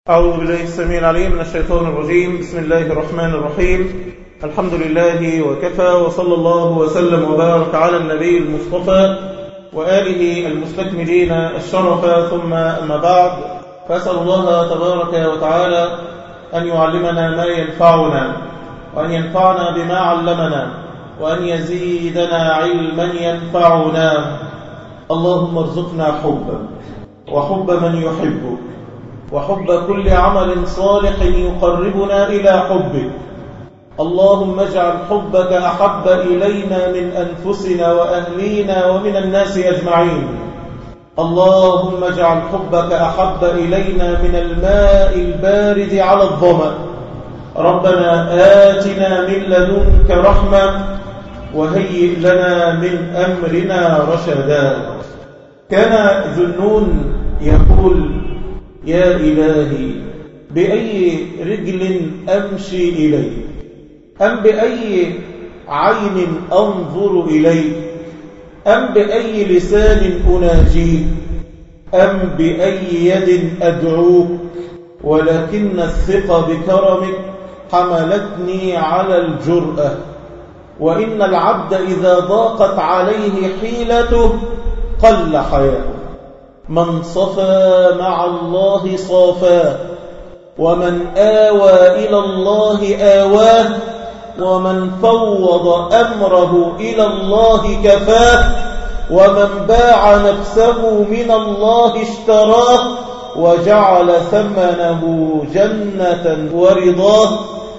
أعوذ بالله السميع العليم من الشيطان الرجيم بسم الله الرحمن الرحيم الحمد لله وكفى وصلى الله وسلم وبارك على النبي المصطفى وآله المستكملين الشرف ثم أما بعد فأسأل الله تبارك وتعالى أن يعلمنا ما ينفعنا وأن ينفعنا بما علمنا وأن يزيدنا علما ينفعنا اللهم ارزقنا حبا وحب من يحبك وحب كل عمل صالح يقربنا إلى حبك اللهم اجعل حبك أحب إلينا من أنفسنا وأهلينا ومن الناس أجمعين اللهم اجعل حبك أحب إلينا من الماء البارد على الظمأ ربنا آتنا من لدنك رحمة وهيئ لنا من أمرنا رشدا كان ذنون يقول يا إلهي بأي رجل أمشي إليك أم بأي عين أنظر إليك أم بأي لسان أناجيك أم بأي يد أدعوك ولكن الثقة بكرمك حملتني على الجرأة وإن العبد إذا ضاقت عليه حيلته قل حياؤه من صفى مع الله صافاه ومن آوى إلى الله آواه ومن فوض أمره إلى الله كفاه ومن باع نفسه من الله اشتراه وجعل ثمنه جنة ورضاه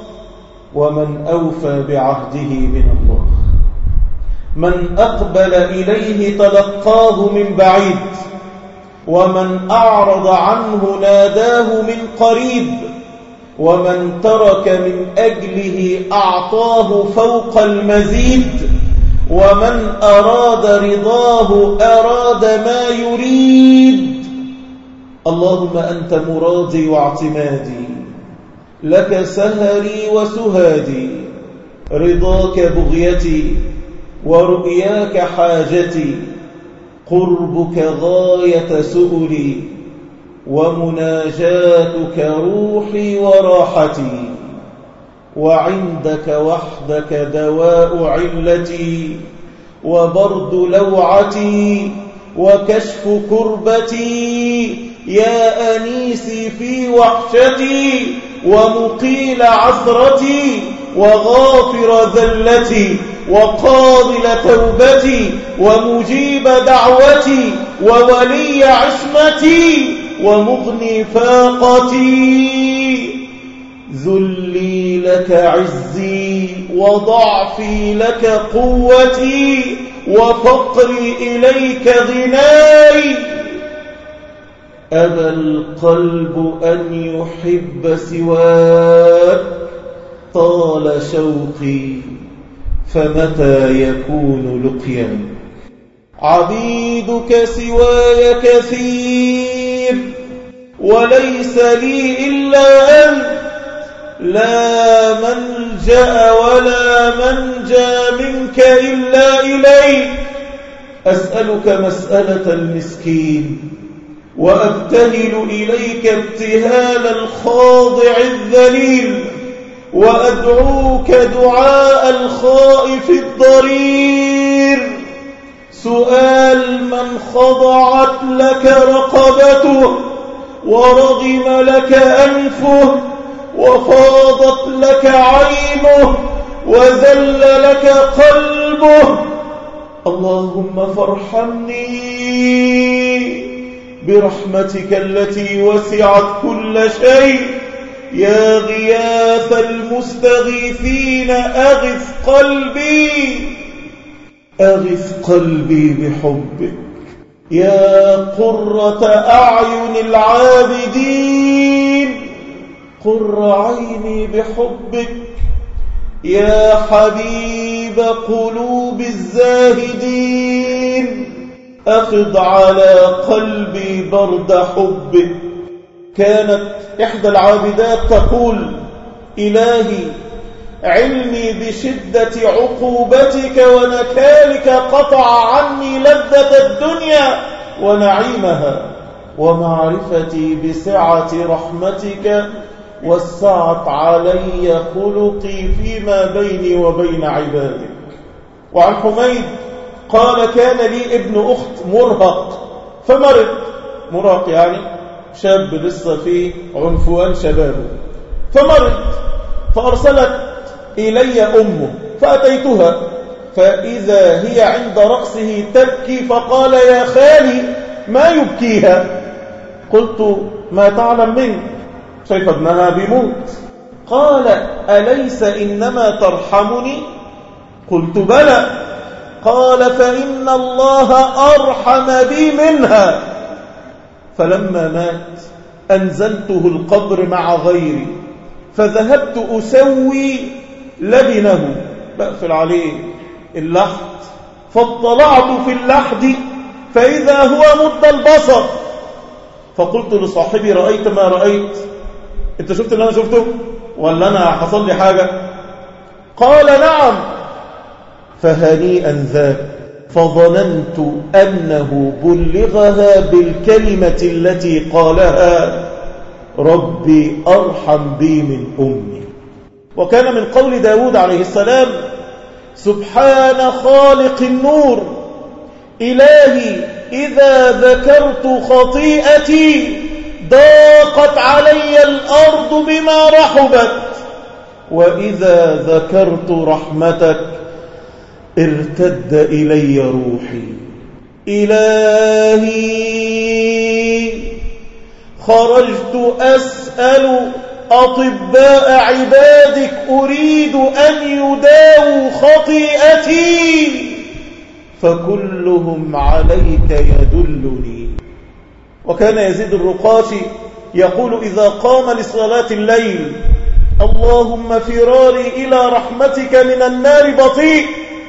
ومن أوفى بعهده من الله من أقبل إليه تلقاه من بعيد ومن أعرض عنه ناداه من قريب ومن ترك من أجله أعطاه فوق المزيد ومن أراد رضاه أراد ما يريد اللهم أنت مرادي واعتمادي لك سهري وسهادي رضاك بغيتي ورؤياك حاجتي قربك غاية سؤلي ومناجاتك روحي وراحتي وعندك وحدك دواء علتي وبرد لوعتي وكشف كربتي يا أنيسي في وحشتي ومقيل عثرتي وغافر ذلتي وقابل توبتي ومجيب دعوتي وولي عصمتي ومغني فاقتي ذلي لك عزي وضعفي لك قوتي وفقري إليك غناي أبى القلب أن يحب سواك طال شوقي فمتى يكون لقيا عبيدك سواي كثير وليس لي إلا أنت لا ملجأ ولا منجى منك إلا إليك أسألك مسألة المسكين وأبتهل إليك ابتهال الخاضع الذليل وأدعوك دعاء الخائف الضرير سؤال من خضعت لك رقبته ورغم لك أنفه وفاضت لك عينه وزل لك قلبه اللهم فارحمني برحمتك التي وسعت كل شيء يا غياث المستغيثين أغث قلبي أغث قلبي بحبك يا قرة أعين العابدين قر عيني بحبك يا حبيب قلوب الزاهدين أخذ على قلبي برد حبك كانت إحدى العابدات تقول إلهي علمي بشدة عقوبتك ونكالك قطع عني لذة الدنيا ونعيمها ومعرفتي بسعة رحمتك وسعت علي خلقي فيما بيني وبين عبادك وعن حميد قال كان لي ابن أخت مرهق فمرض مرهق يعني شاب لسه في عنفوان شبابه فمرض فأرسلت إلي أمه فأتيتها فإذا هي عند رأسه تبكي فقال يا خالي ما يبكيها قلت ما تعلم منه شايف ابنها بيموت قال أليس إنما ترحمني قلت بلى قال فإن الله أرحم بي منها فلما مات أنزلته القبر مع غيري فذهبت أسوي لبنه بقفل عليه اللحد فاطلعت في اللحد فإذا هو مد البصر فقلت لصاحبي رأيت ما رأيت انت شفت اللي انا شفته ولا انا حصل لي حاجة قال نعم فهنيئا ذاك فظننت أنه بلغها بالكلمة التي قالها ربي أرحم بي من أمي وكان من قول داود عليه السلام سبحان خالق النور إلهي إذا ذكرت خطيئتي ضاقت علي الأرض بما رحبت وإذا ذكرت رحمتك ارتد إلي روحي إلهي خرجت أسأل أطباء عبادك أريد أن يداووا خطيئتي فكلهم عليك يدلني وكان يزيد الرقاشي يقول إذا قام لصلاة الليل اللهم فراري إلى رحمتك من النار بطيء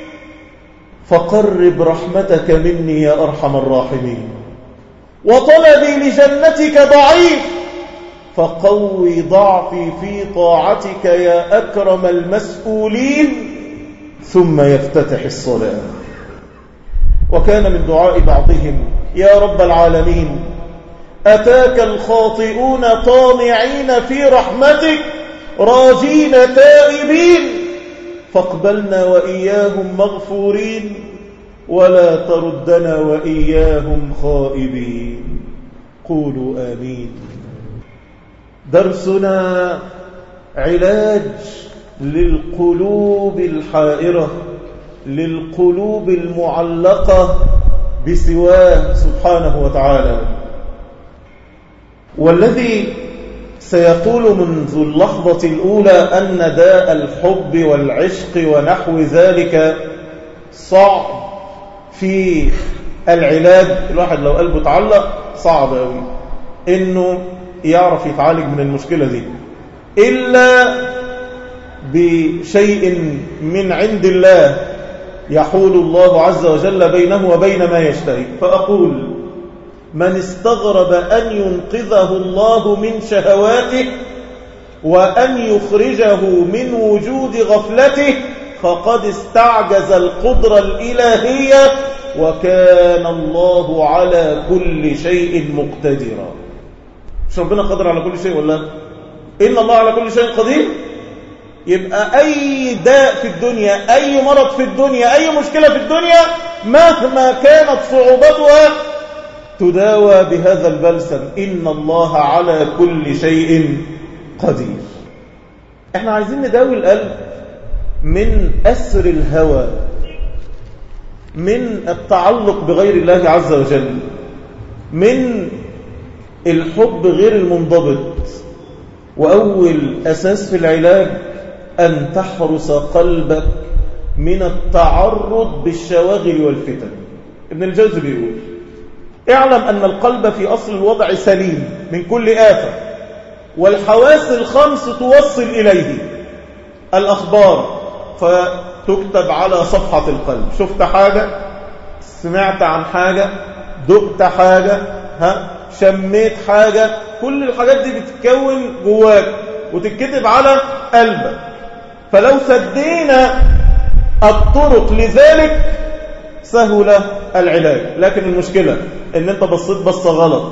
فقرب رحمتك مني يا أرحم الراحمين وطلبي لجنتك ضعيف فقوي ضعفي في طاعتك يا أكرم المسؤولين ثم يفتتح الصلاة وكان من دعاء بعضهم يا رب العالمين أتاك الخاطئون طامعين في رحمتك راجين تائبين فاقبلنا وإياهم مغفورين ولا تردنا وإياهم خائبين قولوا آمين درسنا علاج للقلوب الحائرة للقلوب المعلقة بسواه سبحانه وتعالى والذي سيقول منذ اللحظة الأولى أن داء الحب والعشق ونحو ذلك صعب في العلاج الواحد لو قلبه تعلق صعب قوي انه يعرف يتعالج من المشكلة دي إلا بشيء من عند الله يحول الله عز وجل بينه وبين ما يشتهي فأقول من استغرب أن ينقذه الله من شهواته وأن يخرجه من وجود غفلته فقد استعجز القدرة الإلهية وكان الله على كل شيء مقتدرا مش ربنا قادر على كل شيء ولا إن الله على كل شيء قدير يبقى أي داء في الدنيا أي مرض في الدنيا أي مشكلة في الدنيا مهما كانت صعوبتها تداوى بهذا البلسم إن الله على كل شيء قدير احنا عايزين نداوي القلب من أسر الهوى من التعلق بغير الله عز وجل من الحب غير المنضبط وأول أساس في العلاج أن تحرس قلبك من التعرض بالشواغل والفتن ابن الجوزي بيقول اعلم أن القلب في أصل الوضع سليم من كل آفة والحواس الخمس توصل إليه الأخبار فتكتب على صفحة القلب شفت حاجة سمعت عن حاجة دقت حاجة ها شميت حاجة كل الحاجات دي بتتكون جواك وتتكتب على قلبك فلو سدينا الطرق لذلك سهل العلاج لكن المشكلة ان انت بصيت بصة غلط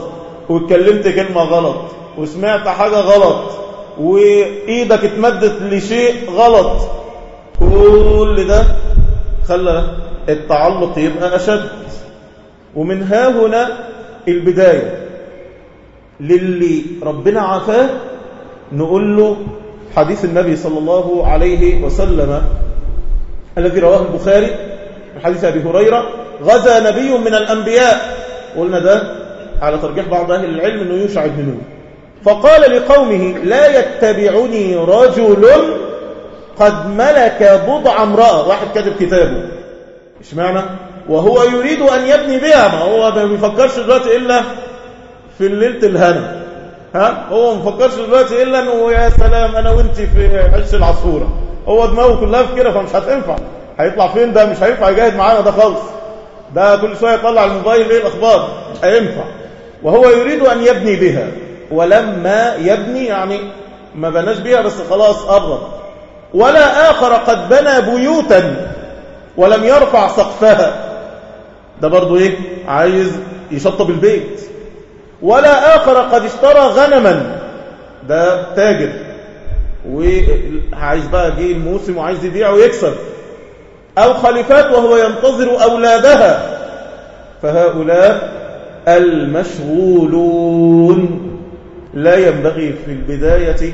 واتكلمت كلمة غلط وسمعت حاجة غلط وإيدك اتمدت لشيء غلط كل ده خلى التعلق يبقى أشد ومن ها هنا البداية للي ربنا عافاه نقول له حديث النبي صلى الله عليه وسلم الذي رواه البخاري من حديث أبي هريرة غزا نبي من الأنبياء قلنا ده على ترجيح بعض أهل العلم أنه يوشع بن نون فقال لقومه لا يتبعني رجل قد ملك بضع امرأة واحد كاتب كتابه إيش معنى وهو يريد أن يبني بها ما هو ما بيفكرش دلوقتي إلا في الليلة الهنا ها هو ما بيفكرش دلوقتي إلا أنه يا سلام أنا وانت في عش العصفورة هو دماغه كلها في كده فمش هتنفع هيطلع فين ده مش هينفع يجاهد معانا ده خالص ده كل شوية يطلع الموبايل ايه الأخبار مش هينفع وهو يريد أن يبني بها ولما يبني يعني ما بناش بيها بس خلاص قرب ولا آخر قد بنى بيوتا ولم يرفع سقفها ده برضو ايه عايز يشطب البيت ولا آخر قد اشترى غنما ده تاجر وعايز بقى جه الموسم وعايز يبيع ويكسب أو خليفات وهو ينتظر أولادها فهؤلاء المشغولون لا ينبغي في البداية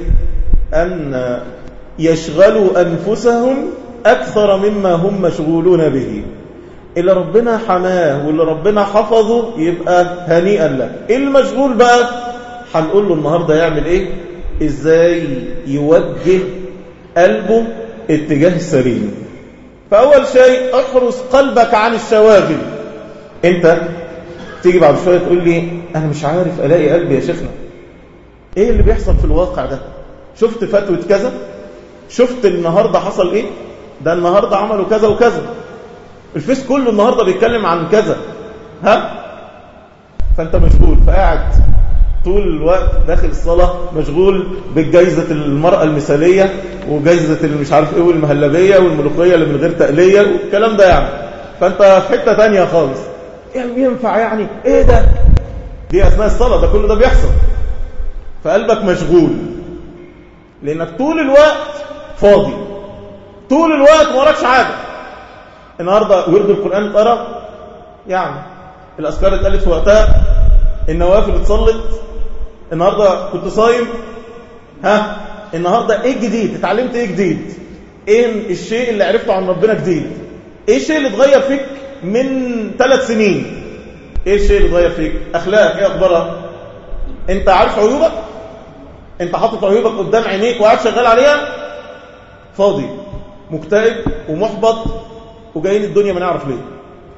أن يشغلوا أنفسهم أكثر مما هم مشغولون به اللي ربنا حماه واللي ربنا حفظه يبقى هنيئا له المشغول بقى هنقول له النهاردة يعمل ايه ازاي يوجه قلبه اتجاه السليم فأول شيء احرص قلبك عن الشواغل انت تيجي بعد شوية تقول لي انا مش عارف الاقي قلبي يا شيخنا ايه اللي بيحصل في الواقع ده شفت فتوة كذا شفت النهاردة حصل ايه ده النهاردة عملوا كذا وكذا الفيس كله النهاردة بيتكلم عن كذا ها فانت مشغول فقاعد طول الوقت داخل الصلاة مشغول بجائزة المرأة المثالية وجائزة اللي مش عارف ايه والمهلبية والملوخية اللي من غير تقلية والكلام ده يعني فانت في حتة تانية خالص يعني ينفع يعني ايه ده دي اثناء الصلاة ده كله ده بيحصل فقلبك مشغول لانك طول الوقت فاضي طول الوقت ما وراكش حاجة النهاردة ورد القرآن اتقرا يعني الأذكار اتقالت في وقتها النوافل اتصلت النهاردة كنت صايم ها النهاردة ايه الجديد اتعلمت ايه جديد ايه الشيء اللي عرفته عن ربنا جديد ايه الشيء اللي اتغير فيك من ثلاث سنين ايه الشيء اللي اتغير فيك اخلاق ايه اخبارها انت عارف عيوبك انت حاطط عيوبك قدام عينيك وقاعد شغال عليها فاضي مكتئب ومحبط وجايين الدنيا ما نعرف ليه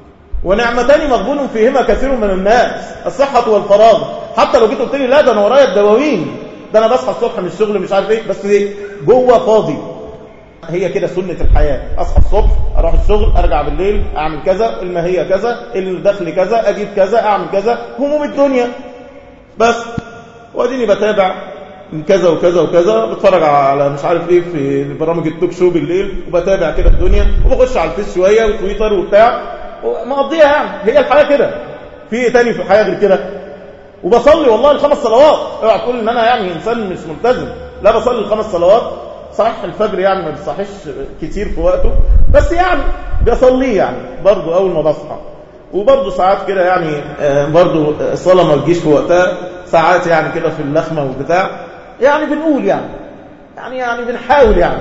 ونعمتان مغبون فيهما كثير من الناس الصحة والفراغ حتى لو جيت قلت لي لا ده انا ورايا الدواوين ده انا بصحى الصبح من الشغل مش عارف ايه بس ايه جوه فاضي هي كده سنة الحياة اصحى الصبح اروح الشغل ارجع بالليل اعمل كذا الماهية كذا الدخل كذا اجيب كذا اعمل كذا هموم الدنيا بس واديني بتابع من كذا وكذا وكذا بتفرج على مش عارف ايه في برامج التوك شو بالليل وبتابع كده الدنيا وبخش على الفيس شويه وتويتر وبتاع مقضيها يعني هي الحياه كده في ايه تاني في الحياه غير كده وبصلي والله الخمس صلوات اوعى تقول ان انا يعني انسان مش ملتزم لا بصلي الخمس صلوات صحيح الفجر يعني ما بيصحيش كتير في وقته بس يعني بصليه يعني برضه اول ما بصحى وبرضه ساعات كده يعني برضه الصلاه ما تجيش في وقتها ساعات يعني كده في اللخمه والبتاع يعني بنقول يعني يعني يعني بنحاول يعني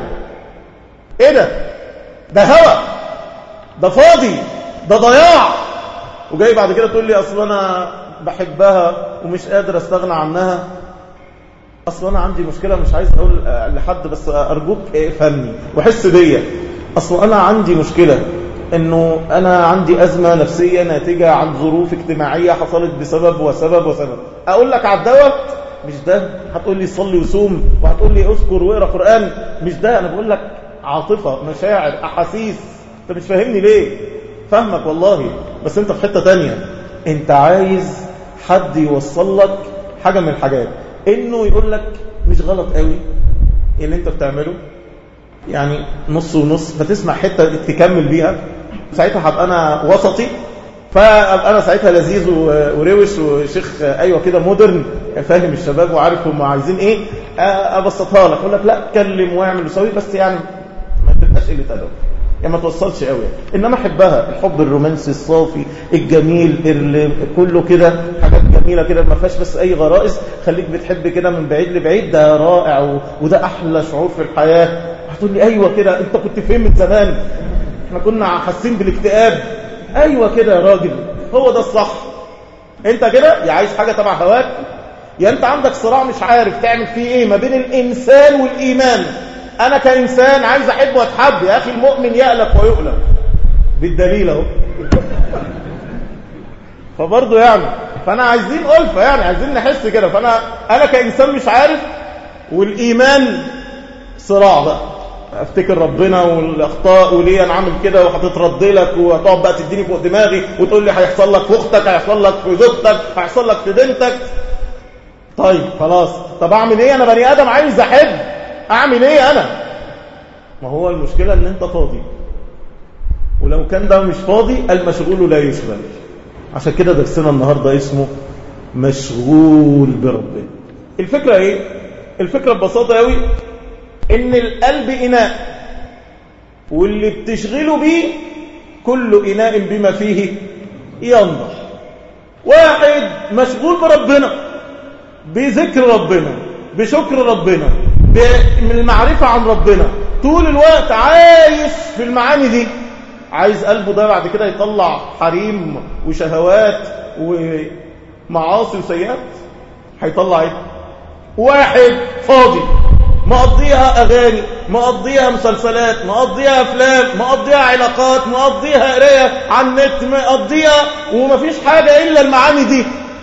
ايه ده ده هوى ده فاضي ده ضياع وجاي بعد كده تقول لي اصل انا بحبها ومش قادر استغنى عنها اصل انا عندي مشكله مش عايز اقول لحد بس ارجوك افهمني وحس بيا اصل انا عندي مشكله انه انا عندي ازمه نفسيه ناتجه عن ظروف اجتماعيه حصلت بسبب وسبب وسبب اقول لك على الدواء مش ده هتقول لي صلي وصوم وهتقول لي اذكر واقرا قران مش ده انا بقول لك عاطفه مشاعر احاسيس انت مش فاهمني ليه فاهمك والله بس انت في حته تانية انت عايز حد يوصل لك حاجه من الحاجات انه يقول لك مش غلط قوي اللي انت بتعمله يعني نص ونص فتسمع حته تكمل بيها ساعتها هبقى انا وسطي فانا ساعتها لذيذ وروش وشيخ ايوه كده مودرن فاهم الشباب وعارف هم عايزين ايه ابسطها لك اقول لك لا اتكلم واعمل وسوي بس يعني ما تبقاش قله ادب يعني ما توصلش قوي انما احبها الحب الرومانسي الصافي الجميل اللي كله كده حاجات جميله كده ما فيهاش بس اي غرائز خليك بتحب كده من بعيد لبعيد ده رائع و... وده احلى شعور في الحياه هتقول لي ايوه كده انت كنت فين من زمان احنا كنا حاسين بالاكتئاب ايوه كده يا راجل هو ده الصح انت كده يا عايز حاجه تبع هواك يا انت عندك صراع مش عارف تعمل فيه ايه ما بين الانسان والايمان انا كانسان عايز احب واتحب يا اخي المؤمن يألف ويؤلف بالدليل اهو فبرضه يعني فانا عايزين ألفة يعني عايزين نحس كده فانا انا كانسان مش عارف والايمان صراع بقى افتكر ربنا والاخطاء وليه انا عامل كده وهتترد لك وهتقعد بقى تديني فوق دماغي وتقول لي هيحصل لك في اختك هيحصل لك في زوجتك هيحصل لك في بنتك طيب خلاص طب اعمل ايه انا بني ادم عايز احب اعمل ايه انا ما هو المشكله ان انت فاضي ولو كان ده مش فاضي المشغول لا يشغل عشان كده درسنا النهارده اسمه مشغول بربنا الفكره ايه الفكره ببساطه قوي ان القلب اناء واللي بتشغله بيه كل اناء بما فيه ينضح واحد مشغول بربنا بذكر ربنا بشكر ربنا بالمعرفة عن ربنا طول الوقت عايش في المعاني دي عايز قلبه ده بعد كده يطلع حريم وشهوات ومعاصي وسيئات هيطلع ايه واحد فاضي مقضيها أغاني مقضيها مسلسلات مقضيها أفلام مقضيها علاقات مقضيها قرايه على النت مقضيها ومفيش حاجة إلا المعاني دي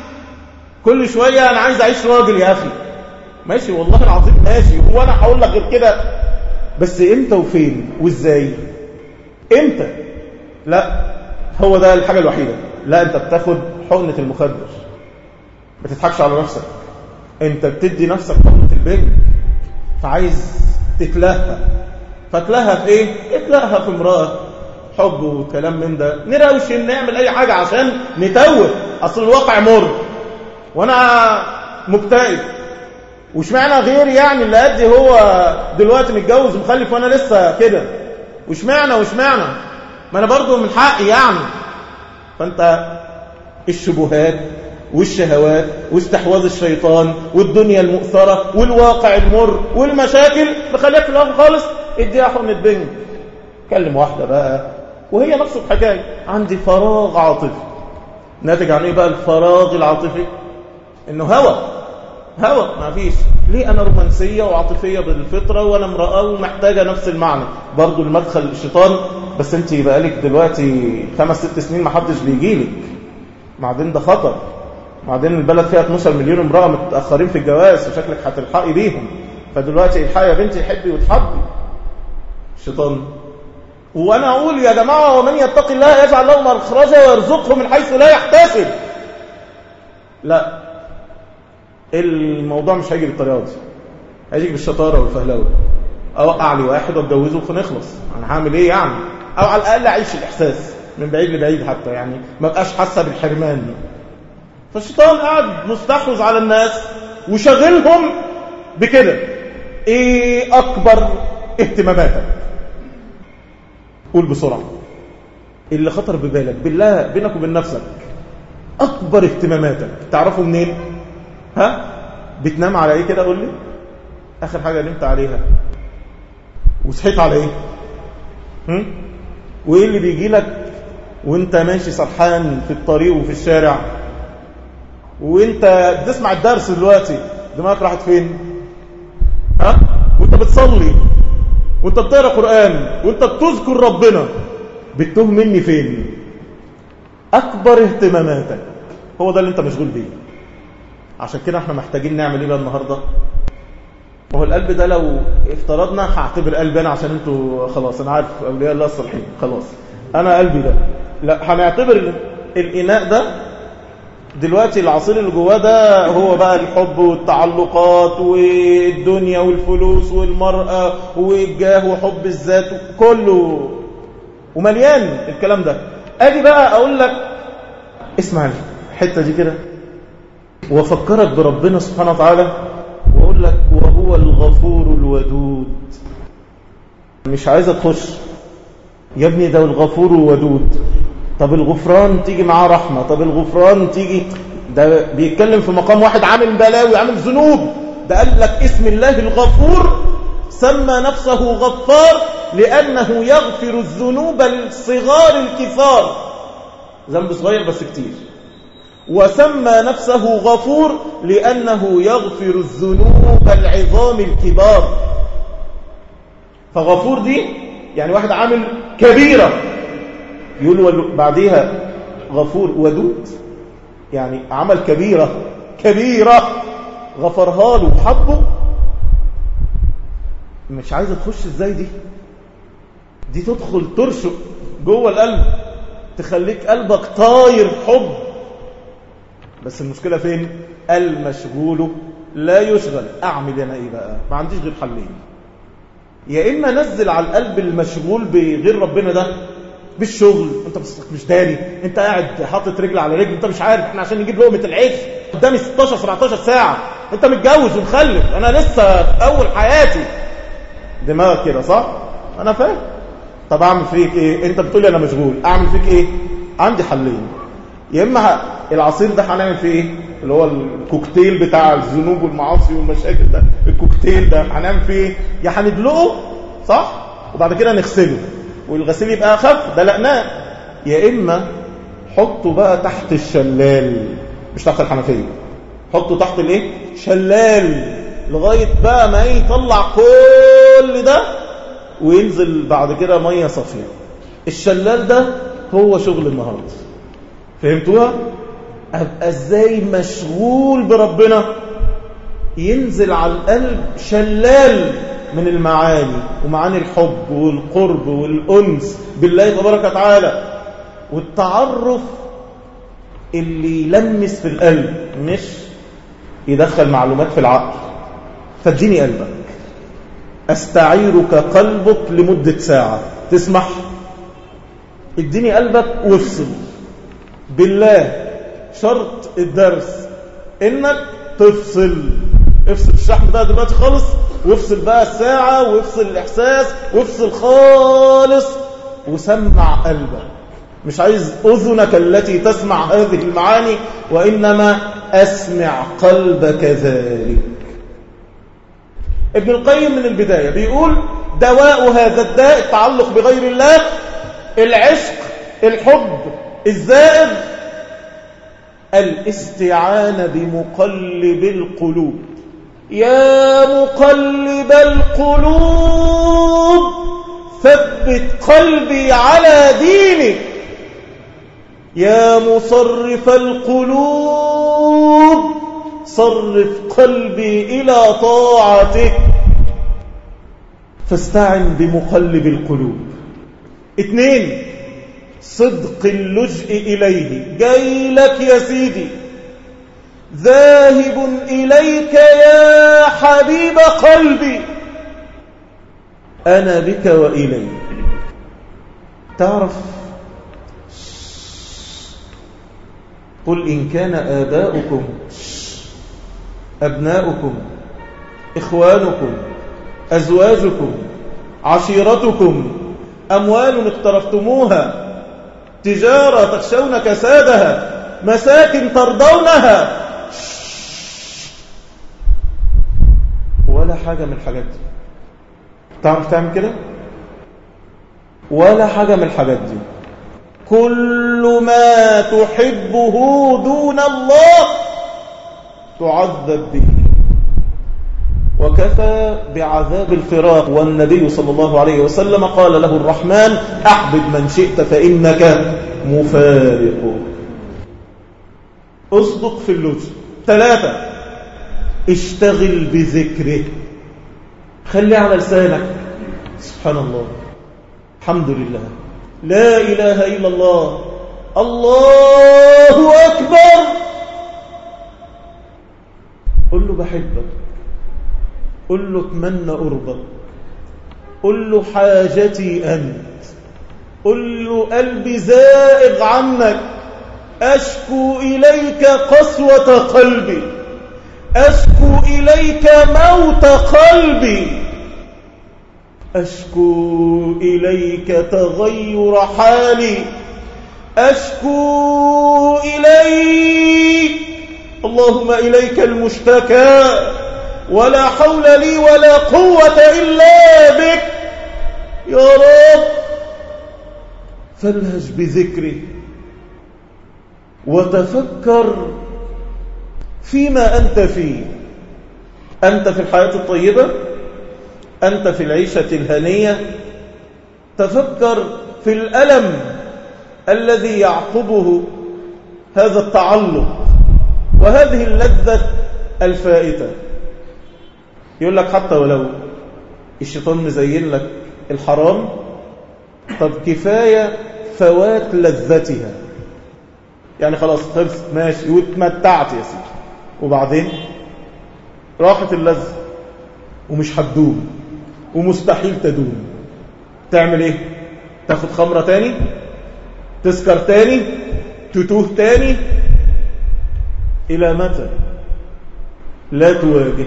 كل شوية أنا عايز أعيش راجل يا أخي ماشي والله العظيم ماشي هو أنا هقول لك غير كده بس إمتى وفين وإزاي إمتى لا هو ده الحاجة الوحيدة لا أنت بتاخد حقنة المخدر ما تضحكش على نفسك أنت بتدي نفسك حقنة البنج فعايز تتلهى فتلهى في ايه اتلهى في امرأة حب وكلام من ده نروش نعمل اي حاجة عشان نتوه اصل الواقع مر وانا مكتئب وش معنى غير يعني اللي قدي هو دلوقتي متجوز ومخلف وانا لسه كده وش معنى وش معنى ما انا برضو من حقي يعني فانت الشبهات والشهوات واستحواذ الشيطان والدنيا المؤثرة والواقع المر والمشاكل بخليك في الآخر خالص اديها حقنة بنج كلم واحدة بقى وهي نفس الحكاية عندي فراغ عاطفي ناتج عن ايه بقى الفراغ العاطفي انه هوى هوى ما فيش ليه انا رومانسية وعاطفية بالفطرة وانا امرأة ومحتاجة نفس المعنى برضو المدخل الشيطان بس انت بقالك دلوقتي خمس ست سنين ما حدش بيجيلك بعدين ده خطر بعدين البلد فيها 12 مليون امرأة متأخرين في الجواز وشكلك هتلحقي بيهم فدلوقتي الحقي يا بنتي حبي وتحبي الشيطان وانا اقول يا جماعة ومن يتق الله يجعل له مخرجا ويرزقه من حيث لا يحتسب لا الموضوع مش هيجي بالطريقة دي هيجي بالشطارة والفهلوة اوقع لي واحد واتجوزه ونخلص انا هعمل ايه يعني او على الاقل اعيش الاحساس من بعيد لبعيد حتى يعني ما بقاش حاسه بالحرمان فالشيطان قاعد مستحوذ على الناس وشغلهم بكده ايه اكبر اهتماماتك قول بسرعة اللي خطر ببالك بالله بينك وبين نفسك اكبر اهتماماتك تعرفه منين ها بتنام على ايه كده قول لي اخر حاجة نمت عليها وصحيت على ايه هم؟ وايه اللي بيجي لك وانت ماشي سرحان في الطريق وفي الشارع وانت بتسمع الدرس دلوقتي دماغك راحت فين ها وانت بتصلي وانت بتقرا قران وانت بتذكر ربنا بتتوه مني فين اكبر اهتماماتك هو ده اللي انت مشغول بيه عشان كده احنا محتاجين نعمل ايه بقى النهارده ما هو القلب ده لو افترضنا هعتبر قلبي انا عشان انتوا خلاص انا عارف اولياء الله الصالحين خلاص انا قلبي ده لا هنعتبر الاناء ده دلوقتي العصير اللي جواه ده هو بقى الحب والتعلقات والدنيا والفلوس والمرأة والجاه وحب الذات كله ومليان الكلام ده اجي بقى اقول لك اسمع الحتة دي كده وافكرك بربنا سبحانه وتعالى واقول لك وهو الغفور الودود مش عايز تخش يا ابني ده الغفور الودود طب الغفران تيجي معاه رحمة طب الغفران تيجي ده بيتكلم في مقام واحد عامل بلاوي عامل ذنوب ده قال لك اسم الله الغفور سمى نفسه غفار لأنه يغفر الذنوب الصغار الكفار ذنب صغير بس كتير وسمى نفسه غفور لأنه يغفر الذنوب العظام الكبار فغفور دي يعني واحد عامل كبيرة يقول بعديها غفور ودود يعني عمل كبيرة كبيرة غفرها له وحبه مش عايزة تخش ازاي دي دي تدخل ترشق جوه القلب تخليك قلبك طاير حب بس المشكلة فين المشغول لا يشغل اعمل انا ايه بقى ما عنديش غير حلين يا اما نزل على القلب المشغول بغير ربنا ده بالشغل انت مش داري انت قاعد حاطط رجل على رجل انت مش عارف احنا عشان نجيب لقمه العيش قدامي 16 17 ساعه انت متجوز ومخلف انا لسه في اول حياتي دماغك كده صح انا فاهم طب اعمل فيك ايه انت بتقولي انا مشغول اعمل فيك ايه عندي حلين يا اما العصير ده هنعمل فيه ايه اللي هو الكوكتيل بتاع الذنوب والمعاصي والمشاكل ده الكوكتيل ده هنعمل فيه ايه يا هندلقه صح وبعد كده نغسله والغسيل يبقى اخف دلقناه يا اما حطه بقى تحت الشلال مش تحت الحنفيه حطه تحت الايه شلال لغايه بقى ما يطلع كل ده وينزل بعد كده ميه صافيه الشلال ده هو شغل النهارده فهمتوها ابقى ازاي مشغول بربنا ينزل على القلب شلال من المعاني ومعاني الحب والقرب والأنس بالله تبارك وتعالى والتعرف اللي يلمس في القلب مش يدخل معلومات في العقل فاديني قلبك استعيرك قلبك لمدة ساعة تسمح اديني قلبك وافصل بالله شرط الدرس انك تفصل افصل الشحن بقى دلوقتي خالص وافصل بقى الساعة وافصل الإحساس وافصل خالص وسمع قلبك مش عايز أذنك التي تسمع هذه المعاني وإنما أسمع قلبك ذلك ابن القيم من البداية بيقول دواء هذا الداء التعلق بغير الله العشق الحب الزائد الاستعانة بمقلب القلوب يا مقلب القلوب ثبت قلبي على دينك يا مصرف القلوب صرف قلبي إلى طاعتك فاستعن بمقلب القلوب اثنين صدق اللجئ إليه جاي لك يا سيدي ذاهب إليك يا حبيب قلبي أنا بك وإليك تعرف قل إن كان آباؤكم أبناؤكم إخوانكم أزواجكم عشيرتكم أموال اقترفتموها تجارة تخشون كسادها مساكن ترضونها ولا حاجة من الحاجات دي تعرف تعمل كده ولا حاجة من الحاجات دي كل ما تحبه دون الله تعذب به وكفى بعذاب الفراق والنبي صلى الله عليه وسلم قال له الرحمن أحبب من شئت فإنك مفارق اصدق في اللجء ثلاثة اشتغل بذكره خلي على لسانك سبحان الله الحمد لله لا إله إلا الله الله أكبر قل له بحبك قل له اتمنى قربك قل له حاجتي أنت قل له قلبي زائغ عنك أشكو إليك قسوة قلبي أشكو إليك موت قلبي أشكو إليك تغير حالي أشكو إليك اللهم إليك المشتكى ولا حول لي ولا قوة إلا بك يا رب فالهج بذكري وتفكر فيما أنت فيه أنت في الحياة الطيبة أنت في العيشة الهنية تفكر في الألم الذي يعقبه هذا التعلق وهذه اللذة الفائتة يقول لك حتى ولو الشيطان مزين لك الحرام طب كفاية فوات لذتها يعني خلاص خلص ماشي واتمتعت يا سيدي وبعدين راحت اللذة ومش هتدوم ومستحيل تدوم تعمل ايه تاخد خمرة تاني تسكر تاني تتوه تاني الى متى لا تواجه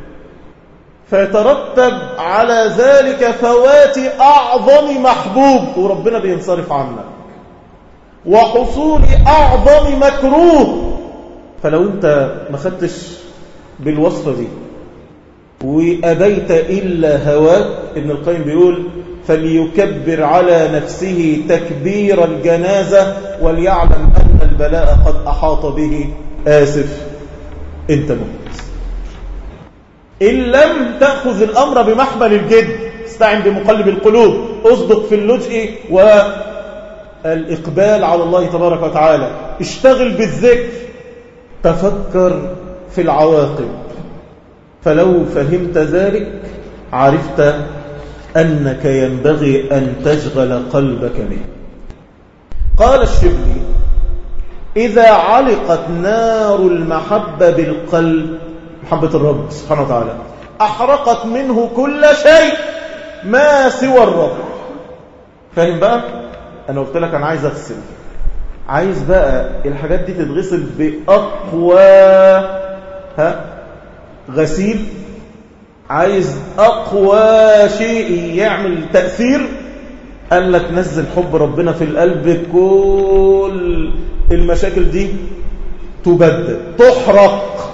فيترتب على ذلك فوات أعظم محبوب وربنا بينصرف عنك وحصول أعظم مكروه فلو أنت ما خدتش بالوصفة دي وأبيت إلا هواك ابن القيم بيقول فليكبر على نفسه تكبير الجنازة وليعلم أن البلاء قد أحاط به آسف انت مهتز إن لم تأخذ الأمر بمحمل الجد استعن بمقلب القلوب اصدق في اللجء والإقبال على الله تبارك وتعالى اشتغل بالذكر تفكر في العواقب فلو فهمت ذلك عرفت أنك ينبغي أن تشغل قلبك به قال الشبلي إذا علقت نار المحبة بالقلب محبة الرب سبحانه وتعالى أحرقت منه كل شيء ما سوى الرب فاهم بقى أنا قلت لك أنا عايز أغسل عايز بقى الحاجات دي تتغسل بأقوى ها غسيل عايز أقوى شيء يعمل تأثير قال لك نزل حب ربنا في القلب كل المشاكل دي تبدد تحرق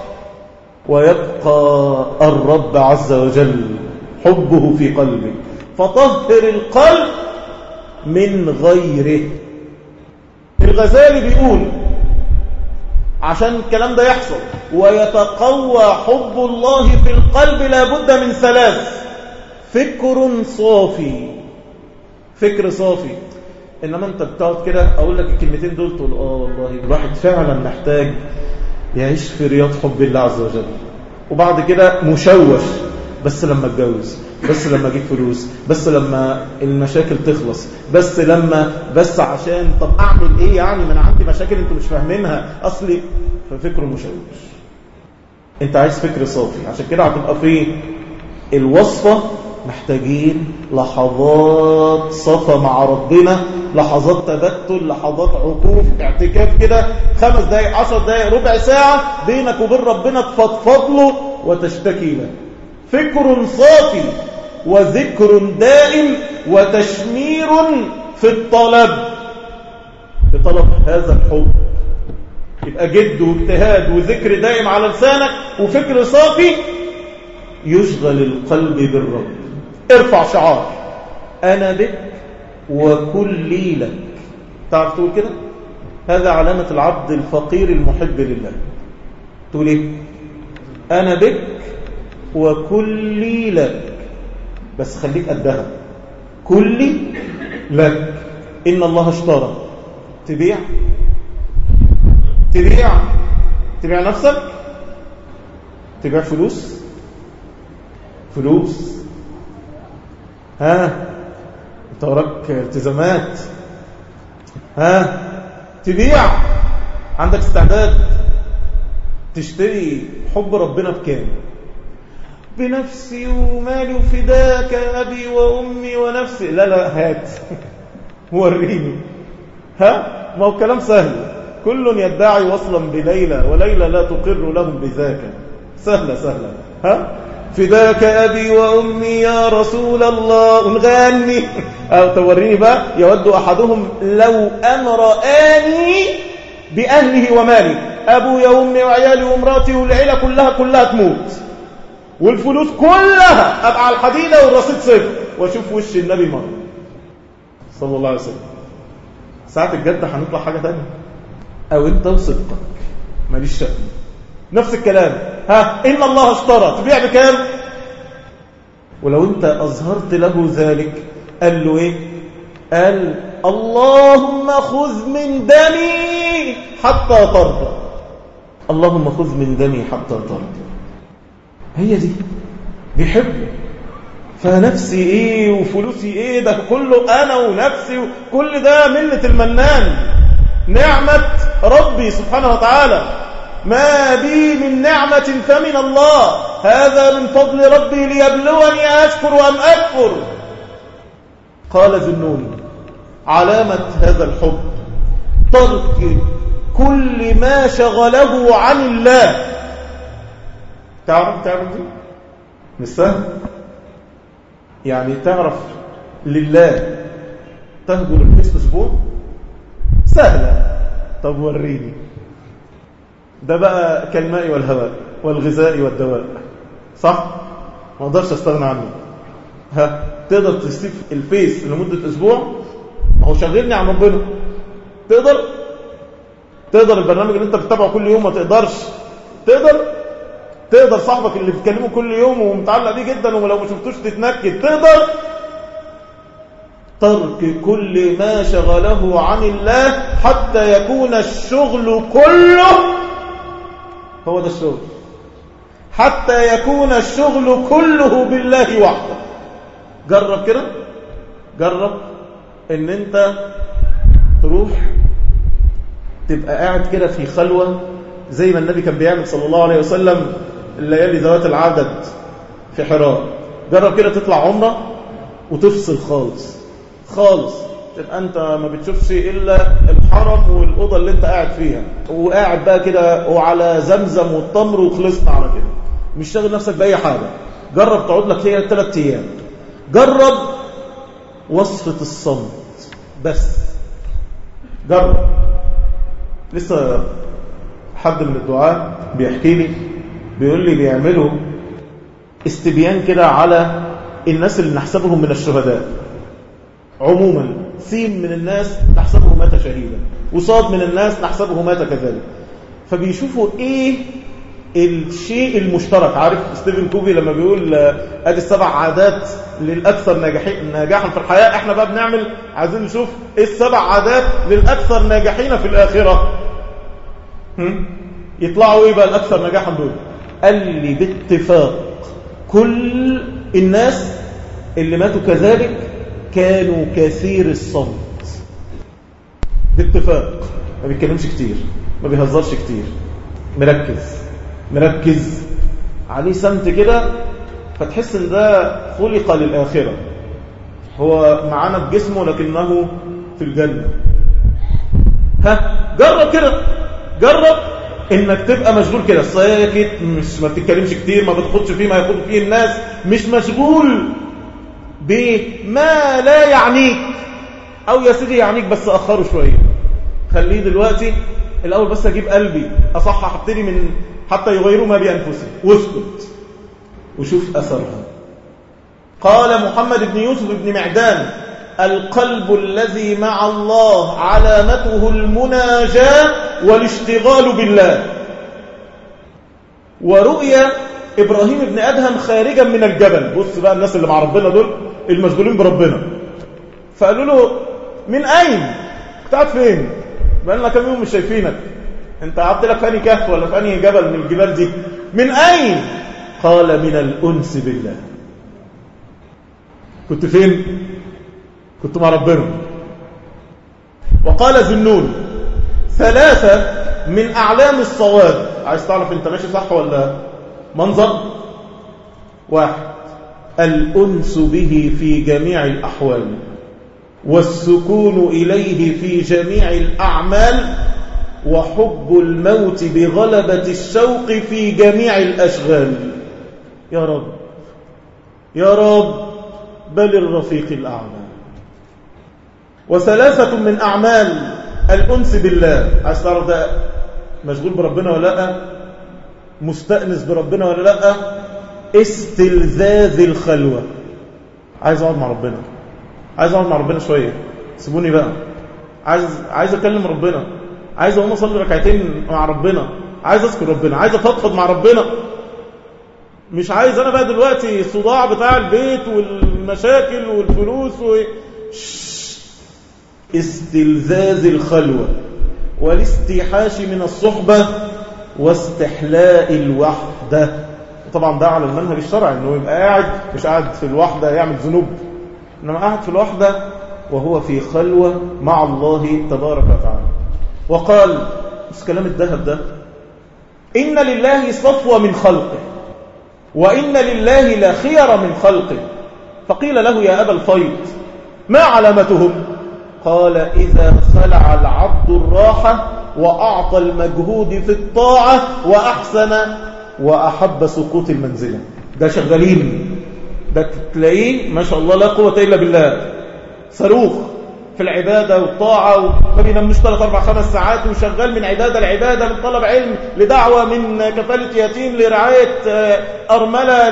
ويبقى الرب عز وجل حبه في قلبك فطهر القلب من غيره الغزالي بيقول عشان الكلام ده يحصل ويتقوى حب الله في القلب لابد من ثلاث فكر صافي فكر صافي انما انت بتقعد كده اقول لك الكلمتين دول تقول اه والله الواحد فعلا محتاج يعيش في رياض حب الله عز وجل وبعد كده مشوش بس لما اتجوز بس لما اجيب فلوس بس لما المشاكل تخلص بس لما بس عشان طب اعمل ايه يعني ما انا عندي مشاكل انتوا مش فاهمينها اصلي ففكره مشوش انت عايز فكر صافي عشان كده هتبقى في الوصفة محتاجين لحظات صفا مع ربنا لحظات تبتل لحظات عكوف اعتكاف كده خمس دقايق عشر دقايق ربع ساعة بينك وبين ربنا تفضفض له وتشتكي له فكر صافي وذكر دائم وتشمير في الطلب في طلب هذا الحب يبقى جد واجتهاد وذكر دائم على لسانك وفكر صافي يشغل القلب بالرب ارفع شعار أنا بك وكلي لك تعرف تقول كده هذا علامة العبد الفقير المحب لله تقول ايه أنا بك وكلي لك بس خليك قدها كلي لك إن الله اشترى تبيع تبيع تبيع نفسك تبيع فلوس فلوس ها انت وراك التزامات ها تبيع عندك استعداد تشتري حب ربنا بكام بنفسي ومالي وفداك أبي وأمي ونفسي لا لا هات وريني ها ما هو كلام سهل كل يدعي وصلا بليلى وليلى لا تقر لهم بذاك سهلة سهلة ها فداك أبي وأمي يا رسول الله نغني أو توريني بقى يود أحدهم لو أن رآني بأهله ومالي أبويا وأمي وعيالي ومراتي والعيلة كلها كلها تموت والفلوس كلها أبقى على الحديدة والرصيد صفر وأشوف وش النبي مرة صلى الله عليه وسلم ساعة الجد هنطلع حاجة تانية أو أنت وصدقك ماليش شأن نفس الكلام ها إن الله اشترى تبيع بكام ولو أنت أظهرت له ذلك قال له إيه قال اللهم خذ من دمي حتى ترضى اللهم خذ من دمي حتى ترضى هي دي بيحبه فنفسي ايه وفلوسي ايه ده كله انا ونفسي كل ده منة المنان نعمة ربي سبحانه وتعالى ما بي من نعمة فمن الله هذا من فضل ربي ليبلوني أشكر أم أكفر قال ذنون علامة هذا الحب ترك كل ما شغله عن الله تعرف تعمل دي مش سهل يعني تعرف لله تهجر الفيس اسبوع سهلة طب وريني ده بقى كالماء والهواء والغذاء والدواء صح ما اقدرش استغنى عنه ها تقدر تسيب الفيس لمدة اسبوع ما هو شغلني عن ربنا تقدر تقدر البرنامج اللي انت بتتابعه كل يوم ما تقدرش تقدر تقدر صاحبك اللي بتكلمه كل يوم ومتعلق بيه جدا ولو ما شفتوش تتنكد تقدر ترك كل ما شغله عن الله حتى يكون الشغل كله هو ده الشغل حتى يكون الشغل كله بالله وحده جرب كده جرب ان انت تروح تبقى قاعد كده في خلوة زي ما النبي كان بيعمل صلى الله عليه وسلم الليالي ذوات العدد في حراء جرب كده تطلع عمرة وتفصل خالص خالص تبقى انت ما بتشوفش الا الحرم والاوضه اللي انت قاعد فيها وقاعد بقى كده وعلى زمزم والتمر وخلصنا على كده مش شاغل نفسك باي حاجه جرب تقعد لك هي ثلاث ايام جرب وصفه الصمت بس جرب لسه حد من الدعاء بيحكي لي بيقول لي بيعملوا استبيان كده على الناس اللي نحسبهم من الشهداء عموما سين من الناس نحسبه مات شهيدا وصاد من الناس نحسبه مات كذلك فبيشوفوا ايه الشيء المشترك عارف ستيفن كوفي لما بيقول ادي السبع عادات للاكثر ناجحين نجاحا في الحياه احنا بقى بنعمل عايزين نشوف ايه السبع عادات للاكثر ناجحين في الاخره هم؟ يطلعوا ايه بقى الاكثر نجاحا دول قال لي باتفاق كل الناس اللي ماتوا كذلك كانوا كثير الصمت باتفاق ما بيتكلمش كتير ما بيهزرش كتير مركز مركز عليه سمت كده فتحس ان ده خلق للآخرة هو معانا بجسمه لكنه في الجنة ها جرب كده جرب انك تبقى مشغول كده ساكت مش ما بتتكلمش كتير ما بتخدش فيه ما ياخد فيه الناس مش مشغول بما لا يعنيك او يا سيدي يعنيك بس اخره شويه خليه دلوقتي الاول بس اجيب قلبي اصحح ابتدي من حتى يغيروا ما بانفسهم واسكت وشوف اثرها قال محمد بن يوسف بن معدان القلب الذي مع الله علامته المناجاة والاشتغال بالله ورؤيا إبراهيم بن أدهم خارجا من الجبل بص بقى الناس اللي مع ربنا دول المشغولين بربنا فقالوا له من أين؟ كنت قاعد فين؟ بقى لنا كام يوم مش شايفينك انت قعدت لك في انهي كهف ولا في انهي جبل من الجبال دي من أين؟ قال من الأنس بالله كنت فين؟ كنت مع ربنا وقال ذنون ثلاثة من أعلام الصواب عايز تعرف انت ماشي صح ولا منظر واحد الأنس به في جميع الأحوال والسكون إليه في جميع الأعمال وحب الموت بغلبة الشوق في جميع الأشغال يا رب يا رب بل الرفيق الأعلى وثلاثة من أعمال الأنس بالله عايز تعرف ده مشغول بربنا ولا لا مستأنس بربنا ولا لا استلذاذ الخلوة عايز اقعد مع ربنا عايز اقعد مع ربنا شوية سيبوني بقى عايز عايز اكلم ربنا عايز اقوم اصلي ركعتين مع ربنا عايز اذكر ربنا عايز افضفض مع ربنا مش عايز انا بقى دلوقتي الصداع بتاع البيت والمشاكل والفلوس و... استلذاذ الخلوة والاستيحاش من الصحبة واستحلاء الوحدة طبعا ده على المنهج الشرعي انه يبقى قاعد مش قاعد في الوحدة يعمل ذنوب انما قاعد في الوحدة وهو في خلوة مع الله تبارك وتعالى وقال مش كلام الذهب ده إن لله صفوة من خلقه وإن لله لا خير من خلقه فقيل له يا أبا الفيض ما علامتهم قال إذا خلع العبد الراحة وأعطى المجهود في الطاعة وأحسن وأحب سقوط المنزلة ده شغالين ده تلاقيه ما شاء الله لا قوة إلا بالله صاروخ في العبادة والطاعة وما بينامش 3 4 5 ساعات وشغال من عبادة لعبادة من طلب علم لدعوة من كفالة يتيم لرعاية أرملة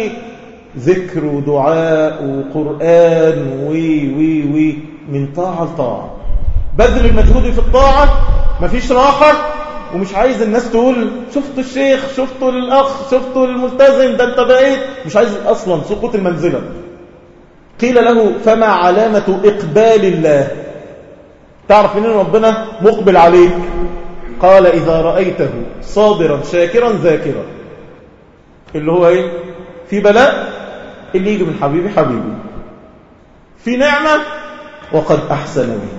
لذكر ودعاء وقرآن وي وي وي من طاعة لطاعة بذل المجهود في الطاعة مفيش راحة ومش عايز الناس تقول شفتوا الشيخ شفتوا الأخ شفتوا الملتزم ده انت بقيت مش عايز أصلا سقوط المنزلة قيل له فما علامة إقبال الله تعرف منين ربنا مقبل عليك قال إذا رأيته صابرا شاكرا ذاكرا اللي هو ايه في بلاء اللي يجي من حبيبي حبيبي في نعمة وقد أحسن بي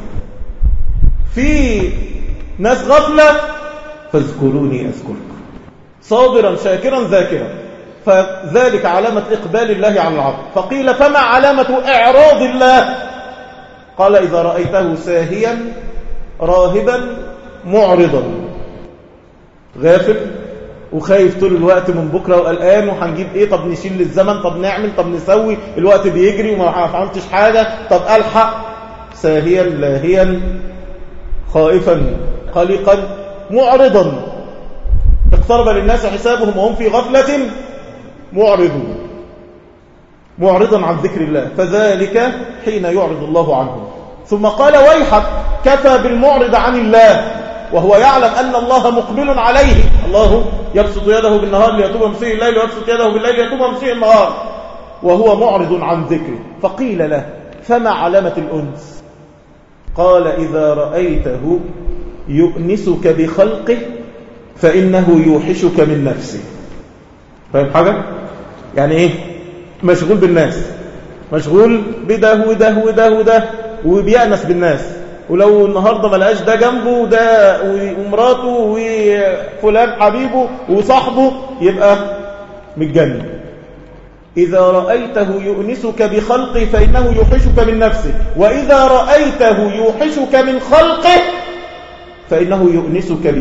في ناس غفلة فاذكروني أذكركم صابرا شاكرا ذاكرا فذلك علامة إقبال الله على العبد فقيل فما علامة إعراض الله قال إذا رأيته ساهيا راهبا معرضا غافل وخايف طول الوقت من بكرة وقلقان وهنجيب ايه طب نشيل للزمن طب نعمل طب نسوي الوقت بيجري وما عملتش حاجة طب ألحق ساهيا لاهيا خائفا قلقا معرضا اقترب للناس حسابهم وهم في غفلة معرضون معرضا عن ذكر الله فذلك حين يعرض الله عنه ثم قال ويحك كفى بالمعرض عن الله وهو يعلم أن الله مقبل عليه الله يبسط يده بالنهار ليتوب مسيء الليل ويبسط يده بالليل ليتوب مسيء النهار وهو معرض عن ذكره فقيل له فما علامة الأنس قال إذا رأيته يؤنسك بخلقه فإنه يوحشك من نفسه فاهم حاجة؟ يعني إيه؟ مشغول بالناس مشغول بده وده وده وده وبيأنس بالناس ولو النهاردة ما لقاش ده جنبه وده ومراته وفلان حبيبه وصاحبه يبقى متجنن إذا رأيته يؤنسك بخلقه فإنه يوحشك من نفسه وإذا رأيته يوحشك من خلقه فإنه يؤنسك به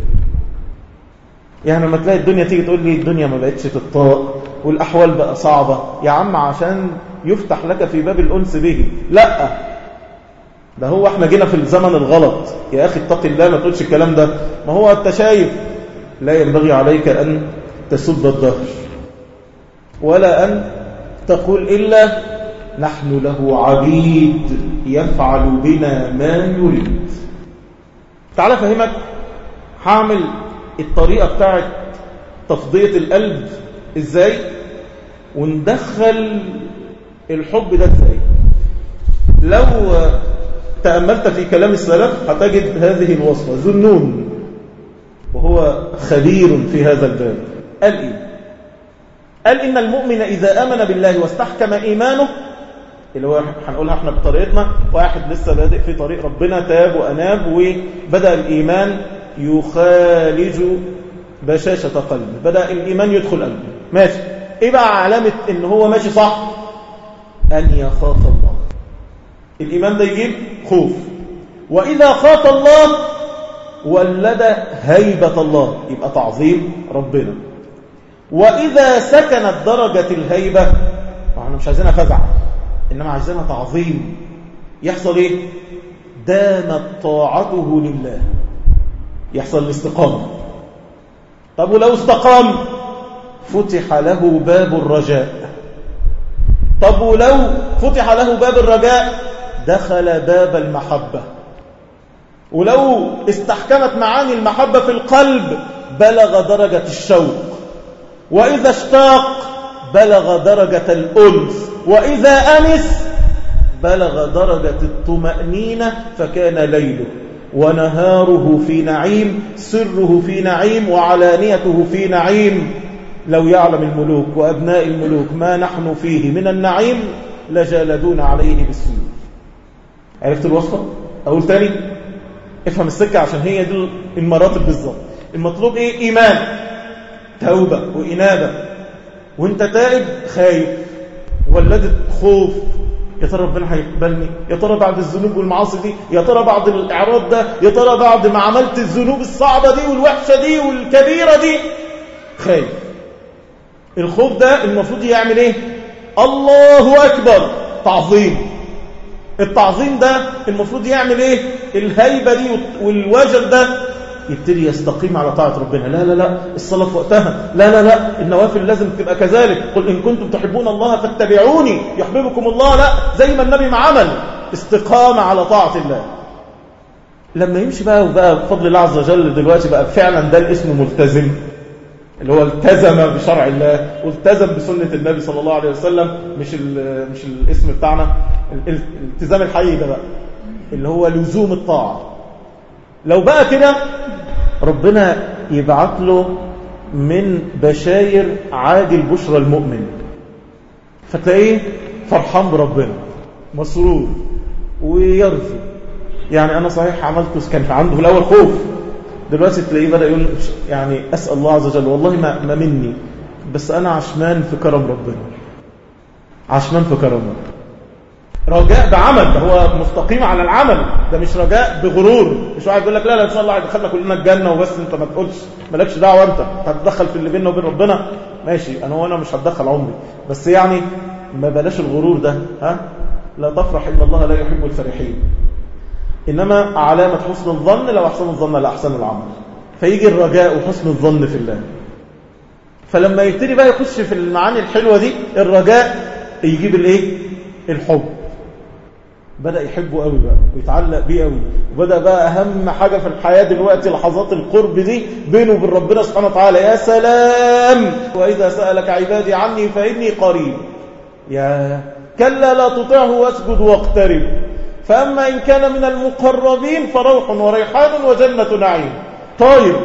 يعني لما تلاقي الدنيا تيجي تقول لي الدنيا ما بقتش تطاق والأحوال بقى صعبة يا عم عشان يفتح لك في باب الأنس به لا ده هو احنا جينا في الزمن الغلط يا أخي اتق الله ما تقولش الكلام ده ما هو انت شايف لا ينبغي عليك أن تسب الظهر ولا أن تقول إلا نحن له عبيد يفعل بنا ما يريد تعال فهمك هعمل الطريقة بتاعت تفضية القلب ازاي وندخل الحب ده ازاي لو تأملت في كلام السلف هتجد هذه الوصفة ذنون وهو خبير في هذا الباب قال ايه قال إن المؤمن إذا آمن بالله واستحكم إيمانه اللي هو هنقولها احنا بطريقتنا واحد لسه بادئ في طريق ربنا تاب وأناب وبدأ الإيمان يخالج بشاشة قلبه بدأ الإيمان يدخل قلبه ماشي إيه بقى علامة إن هو ماشي صح أن يخاف الله الإيمان ده يجيب خوف وإذا خاف الله ولد هيبة الله يبقى تعظيم ربنا وإذا سكنت درجة الهيبة احنا مش عايزينها فزع إنما عايزينها تعظيم يحصل إيه دامت طاعته لله يحصل الاستقامة طب ولو استقام فتح له باب الرجاء طب ولو فتح له باب الرجاء دخل باب المحبة ولو استحكمت معاني المحبة في القلب بلغ درجة الشوق وإذا اشتاق بلغ درجة الأنس وإذا أنس بلغ درجة الطمأنينة فكان ليله ونهاره في نعيم سره في نعيم وعلانيته في نعيم لو يعلم الملوك وأبناء الملوك ما نحن فيه من النعيم لجالدون عليه بالسيوف عرفت الوصفة؟ أقول تاني افهم السكة عشان هي دي المراتب بالظبط المطلوب ايه ايمان توبة وإنابة وانت تائب خايف ولدت خوف يا ترى ربنا هيقبلني يا ترى بعد الذنوب والمعاصي دي يا ترى بعد الاعراض ده يا ترى بعد ما عملت الذنوب الصعبة دي والوحشة دي والكبيرة دي خايف الخوف ده المفروض يعمل ايه الله اكبر تعظيم التعظيم ده المفروض يعمل ايه الهيبة دي والوجل ده يبتدي يستقيم على طاعة ربنا لا لا لا الصلاة في وقتها لا لا لا النوافل لازم تبقى كذلك قل إن كنتم تحبون الله فاتبعوني يحببكم الله لا زي ما النبي ما عمل استقامة على طاعة الله لما يمشي بقى وبقى بفضل الله عز وجل دلوقتي بقى فعلا ده الاسم ملتزم اللي هو التزم بشرع الله والتزم بسنة النبي صلى الله عليه وسلم مش مش الاسم بتاعنا الالتزام الحقيقي ده بقى اللي هو لزوم الطاعة لو بقى كده ربنا يبعت له من بشاير عاجل بشرى المؤمن فتلاقيه فرحان بربنا مسرور ويرضي يعني أنا صحيح عملت كان في عنده في الأول خوف دلوقتي تلاقيه بدأ يقول يعني أسأل الله عز وجل والله ما, ما مني بس أنا عشمان في كرم ربنا عشمان في كرمه رجاء بعمل ده هو مستقيم على العمل ده مش رجاء بغرور مش واحد يقول لك لا لا ان شاء الله هيدخلنا كلنا الجنه وبس انت ما تقولش مالكش دعوه انت هتتدخل في اللي بيننا وبين ربنا ماشي انا وانا مش هتدخل عمري بس يعني ما بلاش الغرور ده ها لا تفرح ان الله لا يحب الفرحين انما علامه حسن الظن لو احسن الظن لا احسن العمل فيجي الرجاء وحسن الظن في الله فلما يبتدي بقى يخش في المعاني الحلوه دي الرجاء يجيب الايه الحب بدأ يحبه قوي بقى ويتعلق بيه قوي وبدأ بقى أهم حاجة في الحياة دلوقتي لحظات القرب دي بينه وبين ربنا سبحانه وتعالى يا سلام وإذا سألك عبادي عني فإني قريب يا كلا لا تطعه واسجد واقترب فأما إن كان من المقربين فروح وريحان وجنة نعيم طيب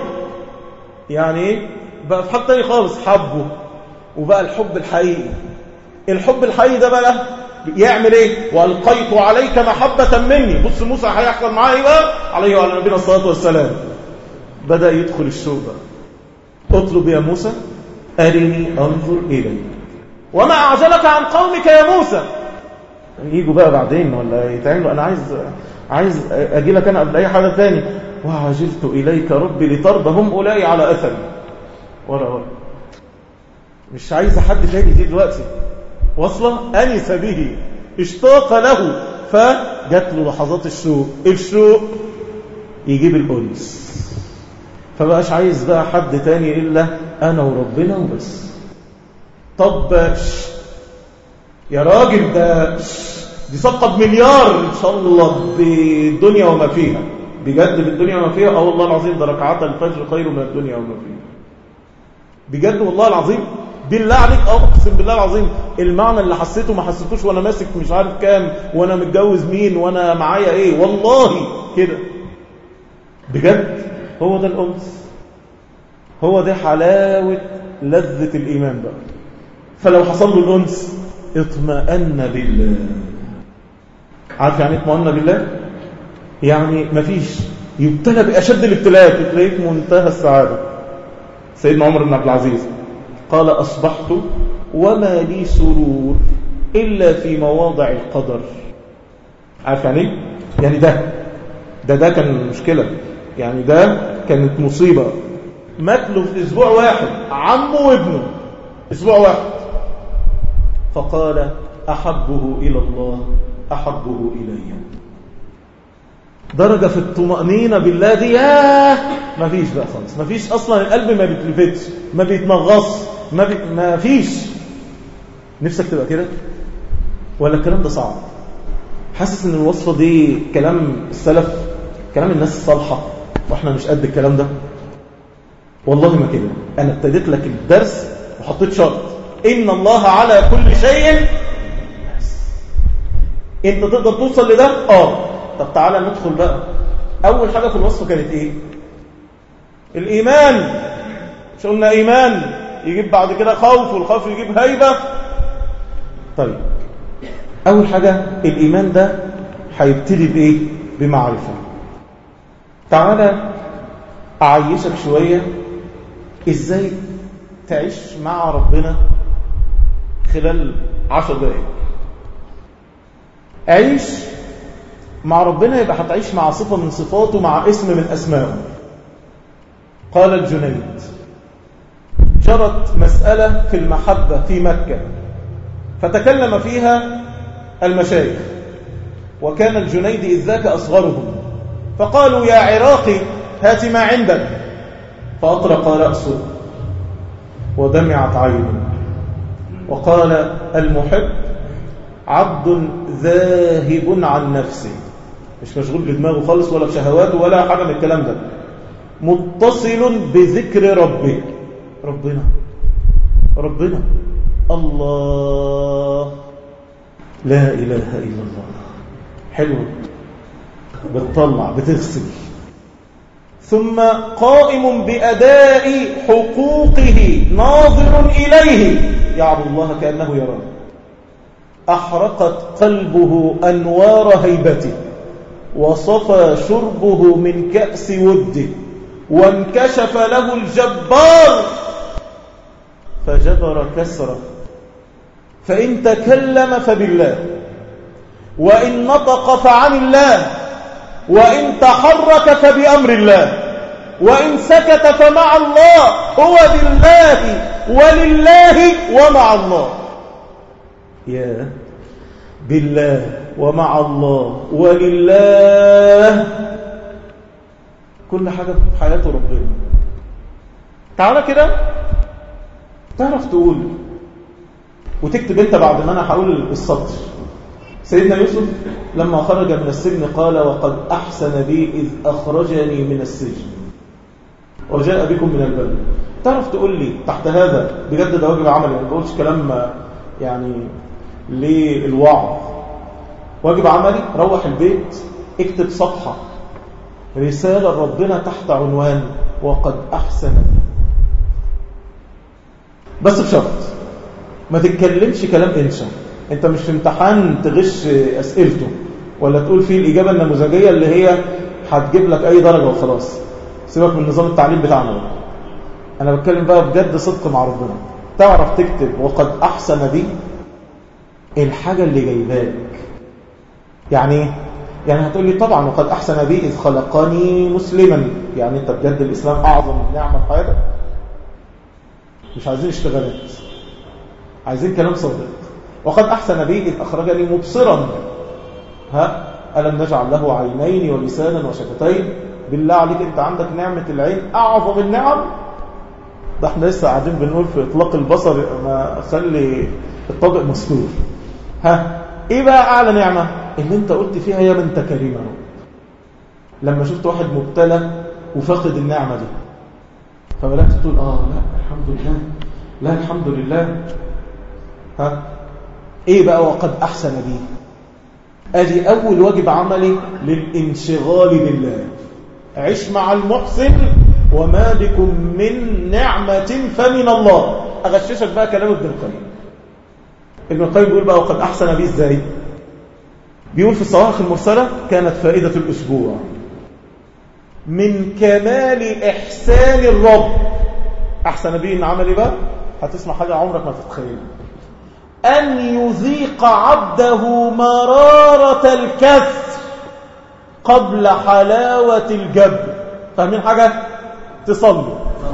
يعني ايه بقى في حق تاني خالص حبه وبقى الحب الحقيقي الحب الحقيقي ده بقى يعمل ايه والقيت عليك محبة مني بص موسى هيحصل معاه ايه بقى عليه وعلى نبينا الصلاة والسلام بدأ يدخل الشوق بقى اطلب يا موسى أرني أنظر إليك وما أعجلك عن قومك يا موسى يجوا بقى بعدين ولا يتعملوا أنا عايز عايز أجي لك أنا قبل أي حاجة تاني وعجلت إليك ربي لترضى هم أولئي على أثري ورا ورا مش عايز حد تاني دي دلوقتي وصلا أنس به اشتاق له فجت له لحظات الشوق الشوق يجيب الأنس فبقاش عايز بقى حد تاني إلا أنا وربنا وبس طب يا راجل ده دي صفقة بمليار إن شاء الله بالدنيا وما فيها بجد بالدنيا وما فيها اه والله العظيم ده ركعات الفجر خير من الدنيا وما فيها بجد والله العظيم بالله عليك اه اقسم بالله العظيم المعنى اللي حسيته ما حسيتوش وانا ماسك مش عارف كام وانا متجوز مين وانا معايا ايه والله كده بجد هو ده الانس هو ده حلاوه لذه الايمان بقى فلو حصل له الانس اطمأن بالله عارف يعني اطمأن بالله يعني مفيش يبتلى بأشد الابتلاءات تلاقيك منتهى السعادة سيدنا عمر بن عبد العزيز قال أصبحت وما لي سرور إلا في مواضع القدر عارف يعني يعني ده ده ده كان المشكلة يعني ده كانت مصيبة مات له في أسبوع واحد عمه وابنه أسبوع واحد فقال أحبه إلى الله أحبه إلي درجة في الطمأنينة بالله دي ياه ما فيش بقى خالص ما فيش أصلا القلب ما بيتلفتش ما بيتنغص ما, بي... ما فيش نفسك تبقى كده ولا الكلام ده صعب حاسس ان الوصفة دي كلام السلف كلام الناس الصالحة واحنا مش قد الكلام ده والله ما كده انا ابتديت لك الدرس وحطيت شرط ان الله على كل شيء انت تقدر توصل لده اه طب تعالى ندخل بقى اول حاجة في الوصفة كانت ايه الايمان مش قلنا ايمان يجيب بعد كده خوف والخوف يجيب هيبة طيب أول حاجة الإيمان ده هيبتدي بإيه؟ بمعرفة تعالى أعيشك شوية إزاي تعيش مع ربنا خلال عشر دقائق عيش مع ربنا يبقى هتعيش مع صفة من صفاته مع اسم من أسمائه قال الجنيد شرط مسألة في المحبة في مكة فتكلم فيها المشايخ وكان الجنيد إذ ذاك أصغرهم فقالوا يا عراقي هات ما عندك فأطرق رأسه ودمعت عينه وقال المحب عبد ذاهب عن نفسه مش مشغول بدماغه خالص ولا بشهواته ولا حاجة من الكلام ده متصل بذكر ربه ربنا ربنا الله لا إله إلا الله حلو بتطلع بتغسل ثم قائم بأداء حقوقه ناظر إليه يعبد الله كأنه يراه أحرقت قلبه أنوار هيبته وصفى شربه من كأس وده وانكشف له الجبار فجبر كسره فإن تكلم فبالله وإن نطق فعن الله وإن تحرك فبأمر الله وإن سكت فمع الله هو بالله ولله ومع الله يا بالله ومع الله ولله كل حاجة في حياة ربنا تعالى كده تعرف تقول وتكتب انت بعد ما انا هقول السطر سيدنا يوسف لما خرج من السجن قال وقد أحسن بي إذ أخرجني من السجن وجاء بكم من البلد تعرف تقول لي تحت هذا بجد ده واجب عملي ما بقولش كلام يعني للوعظ واجب عملي روح البيت اكتب صفحة رسالة ربنا تحت عنوان وقد أحسن بي بس بشرط ما تتكلمش كلام انشا انت مش في امتحان تغش اسئلته ولا تقول فيه الاجابه النموذجيه اللي هي هتجيب لك اي درجه وخلاص سيبك من نظام التعليم بتاعنا بقى. انا بتكلم بقى بجد صدق مع ربنا تعرف تكتب وقد احسن بي الحاجه اللي جايباك يعني ايه يعني هتقول لي طبعا وقد احسن بي اذ خلقني مسلما يعني انت بجد الاسلام اعظم نعمه في حياتك مش عايزين اشتغالات عايزين كلام صادق وقد أحسن بي إذ أخرجني مبصرا ها ألم نجعل له عينين ولسانا وشفتين بالله عليك أنت عندك نعمة العين أعظم النعم ده احنا لسه قاعدين بنقول في إطلاق البصر ما خلي الطبق مستور ها إيه بقى أعلى نعمة اللي أنت قلت فيها يا من كريم رب لما شفت واحد مبتلى وفاقد النعمة دي فبدأت تقول آه لا الحمد لله لا الحمد لله ها ايه بقى وقد احسن بي ادي اول واجب عملي للانشغال بالله عش مع المحسن وما بكم من نعمة فمن الله اغششك بقى كلام ابن القيم ابن القيم بيقول بقى وقد احسن بي ازاي بيقول في الصواعق المرسلة كانت فائدة الاسبوع من كمال احسان الرب احسن بي ان عمل بقى هتسمع حاجة عمرك ما تتخيلها أن يذيق عبده مرارة الكسر قبل حلاوة الجبر فاهمين حاجة تصلوا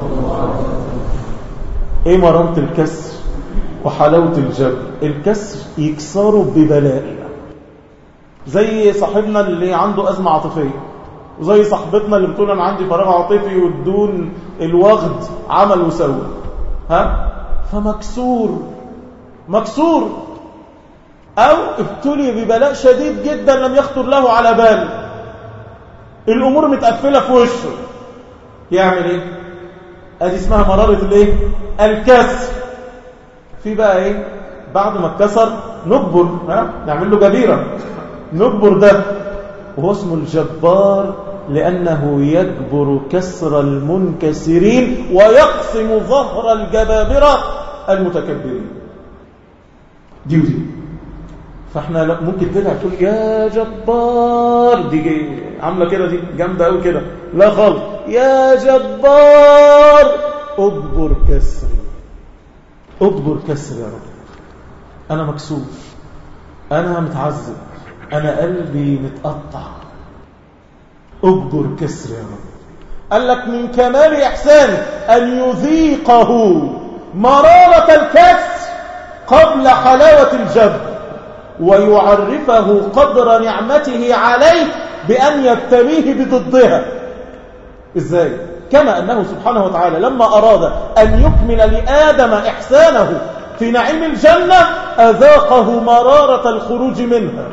ايه مرارة الكسر وحلاوة الجبر الكسر يكسره ببلاء زي صاحبنا اللي عنده أزمة عاطفية وزي صاحبتنا اللي بتقول أنا عندي فراغ عاطفي والدون الوغد عمل وسوى ها فمكسور مكسور أو ابتلي ببلاء شديد جدا لم يخطر له على بال الأمور متقفلة في وشه يعمل ايه ادي اسمها مرارة الايه الكسر في بقى ايه بعد ما اتكسر نجبر ها نعمل له جبيرة نجبر ده وهو اسمه الجبار لأنه يجبر كسر المنكسرين ويقسم ظهر الجبابرة المتكبرين دي ودي فاحنا ممكن تلعب تقول يا جبار دي عامله كده دي جامده قوي كده لا خالص يا جبار اجبر كسري اجبر كسري يا رب انا مكسوف انا متعذب انا قلبي متقطع اجبر كسري يا رب قال لك من كمال احسان ان يذيقه مراره الكسر قبل حلاوه الجبر ويعرفه قدر نعمته عليه بأن يبتليه بضدها إزاي؟ كما أنه سبحانه وتعالى لما أراد أن يكمل لآدم إحسانه في نعيم الجنة أذاقه مرارة الخروج منها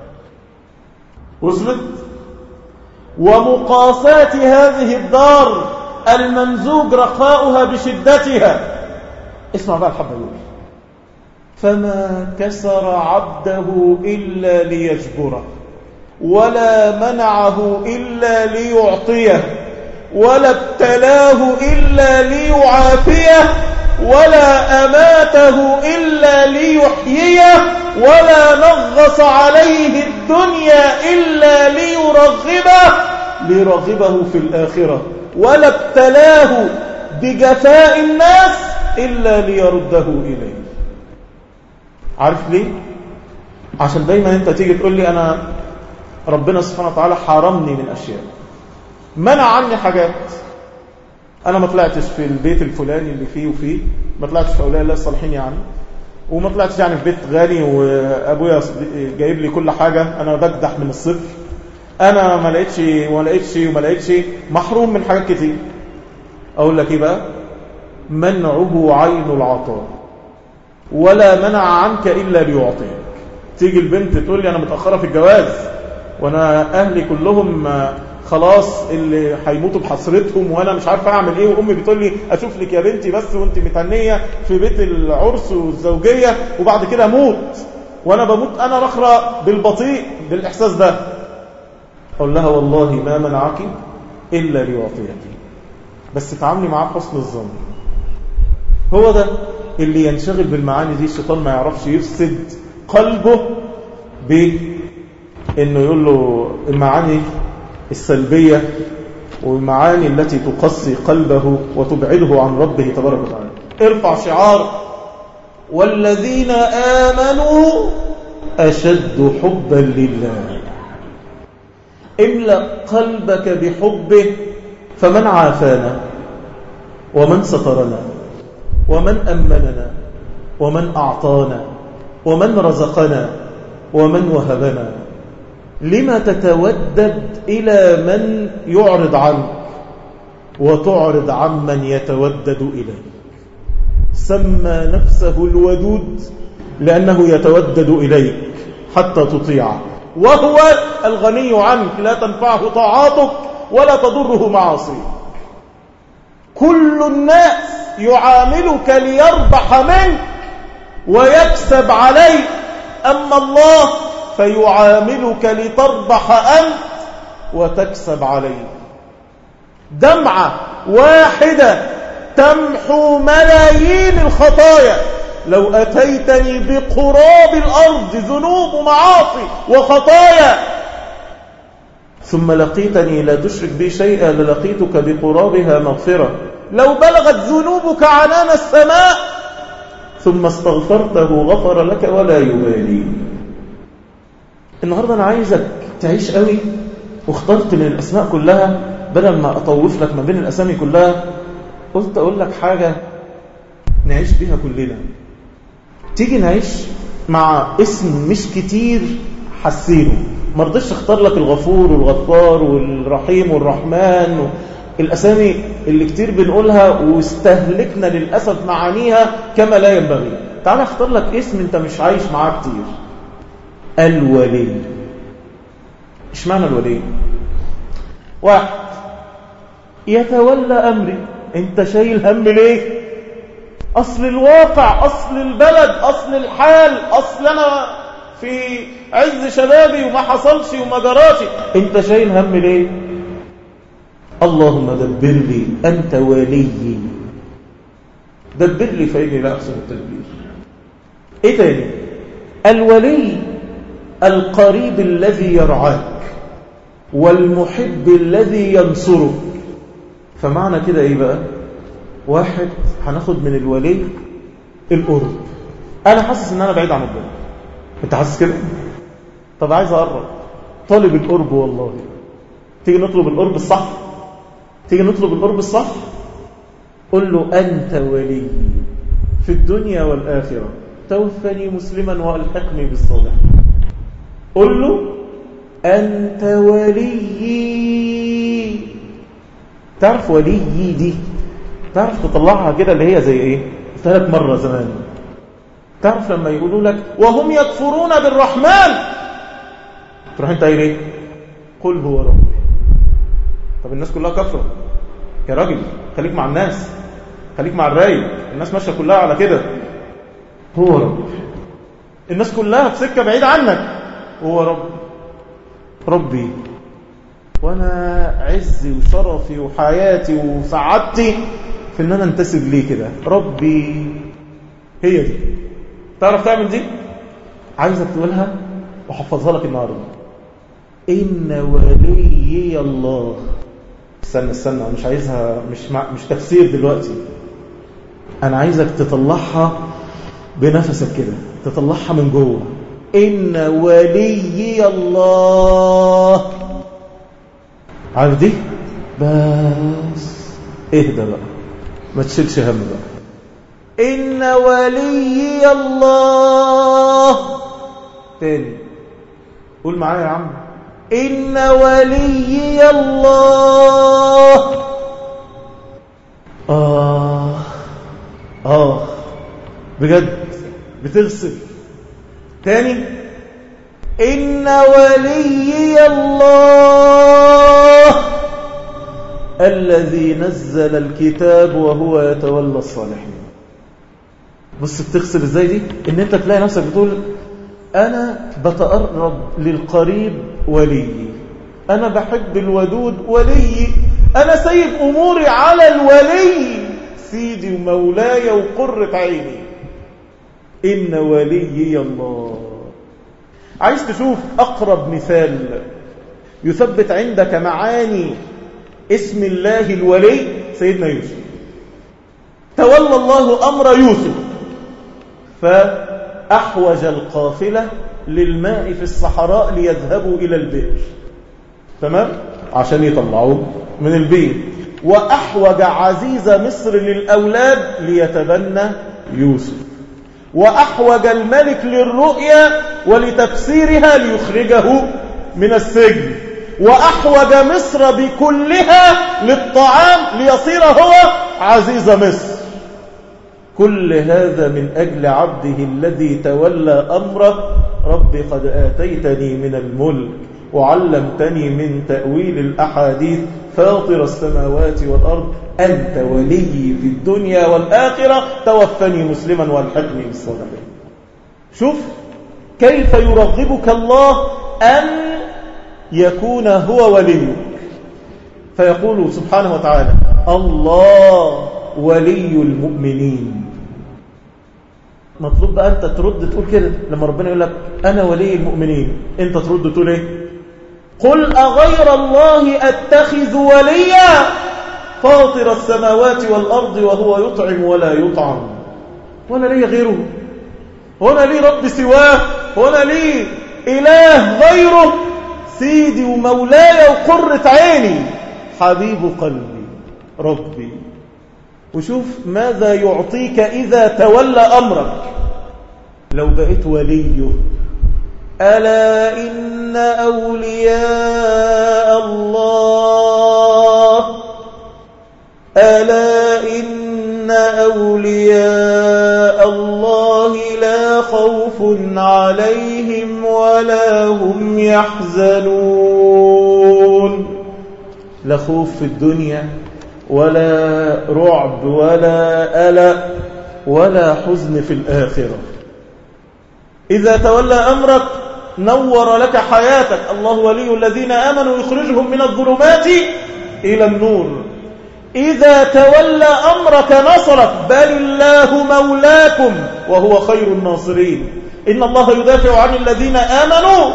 وصلت؟ ومقاسات هذه الدار الممزوج رخاؤها بشدتها اسمع بقى الحبة يقول فما كسر عبده إلا ليجبره ولا منعه إلا ليعطيه ولا ابتلاه إلا ليعافيه ولا أماته إلا ليحييه ولا نغص عليه الدنيا إلا ليرغبه ليرغبه في الآخرة ولا ابتلاه بجفاء الناس إلا ليرده إليه عارف ليه؟ عشان دايما انت تيجي تقول لي انا ربنا سبحانه وتعالى حرمني من اشياء منع عني حاجات انا ما طلعتش في البيت الفلاني اللي فيه وفيه ما طلعتش في اولياء الله الصالحين يعني وما طلعتش يعني في بيت غني وابويا جايب لي كل حاجه انا بجدح من الصفر انا ما لقيتش وما لقيتش وما لقيتش محروم من حاجات كتير اقول لك ايه بقى منعه عين العطاء ولا منع عنك إلا ليعطيك تيجي البنت تقول لي أنا متأخرة في الجواز وأنا أهلي كلهم خلاص اللي هيموتوا بحسرتهم وأنا مش عارفة أعمل إيه وأمي بتقول لي أشوف لك يا بنتي بس وأنت متهنية في بيت العرس والزوجية وبعد كده أموت وأنا بموت أنا رخرة بالبطيء بالإحساس ده أقول لها والله ما منعك إلا ليعطيك بس تعاملي معاه بحسن الظن هو ده اللي ينشغل بالمعاني دي الشيطان ما يعرفش يفسد قلبه بانه يقول له المعاني السلبية والمعاني التي تقصي قلبه وتبعده عن ربه تبارك وتعالى ارفع شعار والذين آمنوا أشد حبا لله املأ قلبك بحبه فمن عافانا ومن سترنا ومن أمننا ومن أعطانا ومن رزقنا ومن وهبنا لما تتودد إلى من يعرض عنك وتعرض عمن يتودد إليك سمى نفسه الودود لأنه يتودد إليك حتى تطيعه وهو الغني عنك لا تنفعه طاعاتك ولا تضره معاصيك كل الناس يعاملك ليربح منك ويكسب عليك أما الله فيعاملك لتربح أنت وتكسب عليه دمعة واحدة تمحو ملايين الخطايا لو أتيتني بقراب الأرض ذنوب ومعاصي وخطايا ثم لقيتني لا تشرك بي شيئا للقيتك بقرابها مغفرة لو بلغت ذنوبك عنان السماء ثم استغفرته غفر لك ولا يبالي النهاردة أنا عايزك تعيش قوي واخترت من الأسماء كلها بدل ما أطوف لك ما بين الأسامي كلها قلت أقول لك حاجة نعيش بيها كلنا تيجي نعيش مع اسم مش كتير حسينه ما رضيش اختار لك الغفور والغفار والرحيم والرحمن الأسامي اللي كتير بنقولها واستهلكنا للأسف معانيها كما لا ينبغي تعال اختار لك اسم انت مش عايش معاه كتير الولي ايش معنى الولي واحد يتولى أمري انت شايل هم ليه أصل الواقع أصل البلد أصل الحال أصل أنا في عز شبابي وما حصلش وما جراتش انت شايل هم ليه اللهم دبر لي أنت ولي دبر لي فإني لا أحسن التدبير إيه تاني الولي القريب الذي يرعاك والمحب الذي ينصرك فمعنى كده إيه بقى واحد هناخد من الولي القرب أنا حاسس إن أنا بعيد عن ربنا أنت حاسس كده طب عايز أقرب طالب القرب والله تيجي نطلب القرب الصح تيجي نطلب القرب الصح قل له أنت ولي في الدنيا والآخرة توفني مسلما وألحقني بالصالحين قل له أنت ولي تعرف ولي دي تعرف تطلعها كده اللي هي زي ايه ثلاث مرة زمان تعرف لما يقولوا لك وهم يكفرون بالرحمن تروح انت قايل ايه قل هو ربي طب الناس كلها كفرة يا راجل خليك مع الناس خليك مع الرايق الناس ماشيه كلها على كده هو ربي الناس كلها في سكة بعيد عنك هو ربي ربي وانا عزي وشرفي وحياتي وسعادتي في ان انا انتسب ليه كده ربي هي دي تعرف تعمل دي عايزك تقولها وحفظها لك النهارده ان وليي الله استنى استنى مش عايزها مش مع مش تفسير دلوقتي انا عايزك تطلعها بنفسك كده تطلعها من جوه ان وليي الله عارف دي بس اهدى بقى ما تشيلش هم بقى إن وليي الله تاني قول معايا يا عم إن وليي الله آه آه بجد بتغسل تاني إن وليي الله الذي نزل الكتاب وهو يتولى الصالحين بص بتغسل ازاي دي ان انت تلاقي نفسك بتقول انا بتقرب للقريب ولي انا بحب الودود ولي انا سيب اموري على الولي سيدي ومولاي وقرة عيني ان وليي الله عايز تشوف اقرب مثال يثبت عندك معاني اسم الله الولي سيدنا يوسف تولى الله أمر يوسف فأحوج القافلة للماء في الصحراء ليذهبوا إلى البئر تمام؟ عشان يطلعوه من البيت وأحوج عزيز مصر للأولاد ليتبنى يوسف وأحوج الملك للرؤيا ولتفسيرها ليخرجه من السجن وأحوج مصر بكلها للطعام ليصير هو عزيز مصر كل هذا من أجل عبده الذي تولى أمره رب قد آتيتني من الملك وعلمتني من تأويل الأحاديث فاطر السماوات والأرض أنت ولي في الدنيا والآخرة توفني مسلما والحقني بالصالحين شوف كيف يرغبك الله أن يكون هو وليك فيقول سبحانه وتعالى الله ولي المؤمنين مطلوب بقى أنت ترد تقول كده لما ربنا يقول لك أنا ولي المؤمنين أنت ترد تقول إيه قل أغير الله أتخذ وليا فاطر السماوات والأرض وهو يطعم ولا يطعم ولا لي غيره هنا لي رب سواه هنا لي إله غيره سيدي ومولاي وقرة عيني حبيب قلبي ربي وشوف ماذا يعطيك إذا تولى أمرك لو بقيت وليه ألا إن أولياء الله ألا إن أولياء الله لا خوف عليهم ولا هم يحزنون لا خوف في الدنيا ولا رعب ولا ألأ ولا حزن في الآخرة إذا تولى أمرك نور لك حياتك الله ولي الذين آمنوا يخرجهم من الظلمات إلى النور إذا تولى أمرك نصرك بل الله مولاكم وهو خير الناصرين إن الله يدافع عن الذين آمنوا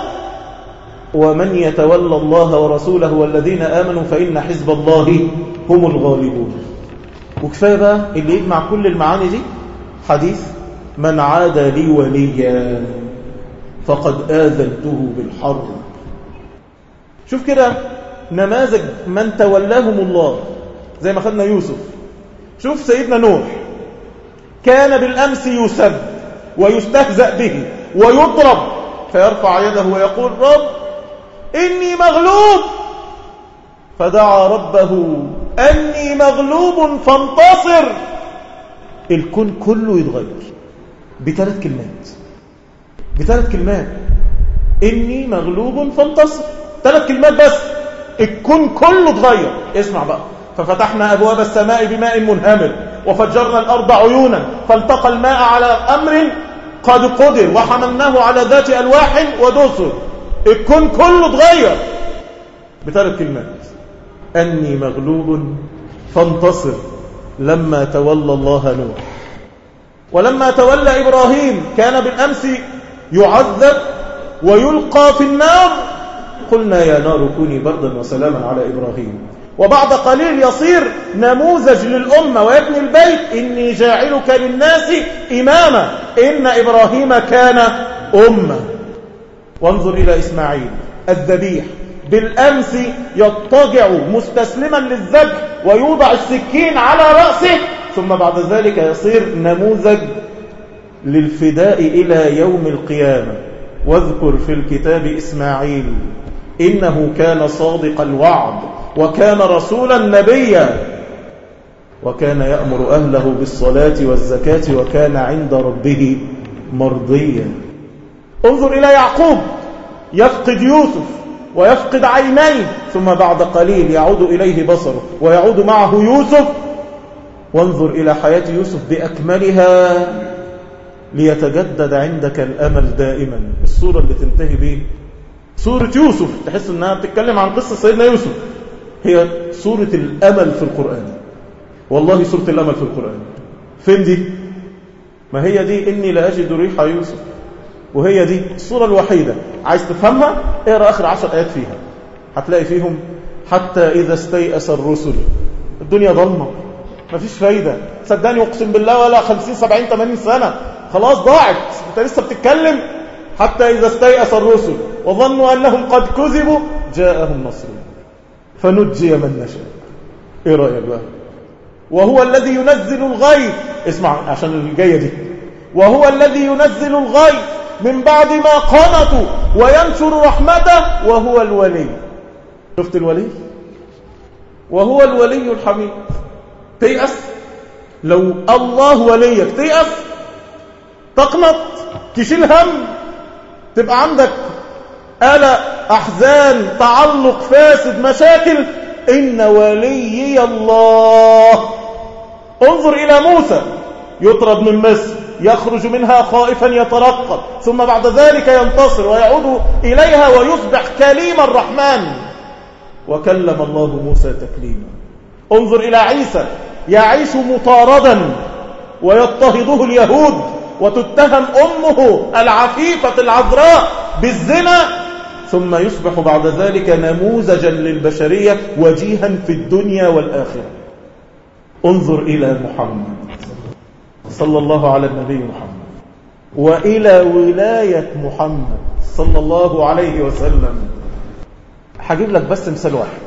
ومن يتولى الله ورسوله والذين آمنوا فإن حزب الله هم الغالبون وكفاية بقى اللي يجمع كل المعاني دي حديث من عاد لي وليا فقد آذنته بالحرب شوف كده نماذج من تولاهم الله زي ما خدنا يوسف شوف سيدنا نوح كان بالأمس يسب ويستهزأ به ويضرب فيرفع يده ويقول رب إني مغلوب فدعا ربه أني مغلوب فانتصر الكون كله يتغير بثلاث كلمات بثلاث كلمات إني مغلوب فانتصر ثلاث كلمات بس الكون كله اتغير اسمع بقى ففتحنا أبواب السماء بماء منهمر وفجرنا الأرض عيونا فالتقى الماء على أمر قد قدر وحملناه على ذات ألواح ودسر الكون كله اتغير بثلاث كلمات أني مغلوب فانتصر لما تولى الله نوح ولما تولى إبراهيم كان بالأمس يعذب ويلقى في النار قلنا يا نار كوني بردا وسلاما على إبراهيم وبعد قليل يصير نموذج للأمة ويبني البيت إني جاعلك للناس إماما إن إبراهيم كان أمة وانظر إلى إسماعيل الذبيح بالأمس يضطجع مستسلما للذبح ويوضع السكين على رأسه ثم بعد ذلك يصير نموذج للفداء إلى يوم القيامة واذكر في الكتاب إسماعيل إنه كان صادق الوعد وكان رسولا نبيا وكان يأمر أهله بالصلاة والزكاة وكان عند ربه مرضيا انظر إلى يعقوب يفقد يوسف ويفقد عينيه ثم بعد قليل يعود إليه بصره ويعود معه يوسف وانظر إلى حياة يوسف بأكملها ليتجدد عندك الأمل دائما الصورة اللي تنتهي به سورة يوسف تحس أنها بتتكلم عن قصة سيدنا يوسف هي سورة الأمل في القرآن والله سورة الأمل في القرآن فين دي؟ ما هي دي إني لا أجد ريح يوسف وهي دي الصورة الوحيدة عايز تفهمها اقرأ آخر عشر آيات فيها هتلاقي فيهم حتى إذا استيأس الرسل الدنيا ضلمة مفيش فايدة صدقني أقسم بالله ولا خمسين سبعين تمانين سنة خلاص ضاعت انت لسه بتتكلم حتى إذا استيأس الرسل وظنوا أنهم قد كذبوا جاءهم نصرنا فنجي من نشاء ايه رأيك بقى وهو الذي ينزل الغيث اسمع عشان الجاية دي وهو الذي ينزل الغيث من بعد ما قنطوا وينشر رحمته وهو الولي شفت الولي وهو الولي الحميد تيأس لو الله وليك تيأس تقنط تشيل هم تبقى عندك قلق أحزان تعلق فاسد مشاكل إن وليي الله انظر إلى موسى يطرد من مصر يخرج منها خائفا يترقب ثم بعد ذلك ينتصر ويعود إليها ويصبح كليم الرحمن وكلم الله موسى تكليما انظر إلى عيسى يعيش مطاردا ويضطهده اليهود وتتهم أمه العفيفة العذراء بالزنا ثم يصبح بعد ذلك نموذجا للبشرية وجيها في الدنيا والآخرة انظر إلى محمد صلى الله على النبي محمد وإلى ولاية محمد صلى الله عليه وسلم هجيب لك بس مثال واحد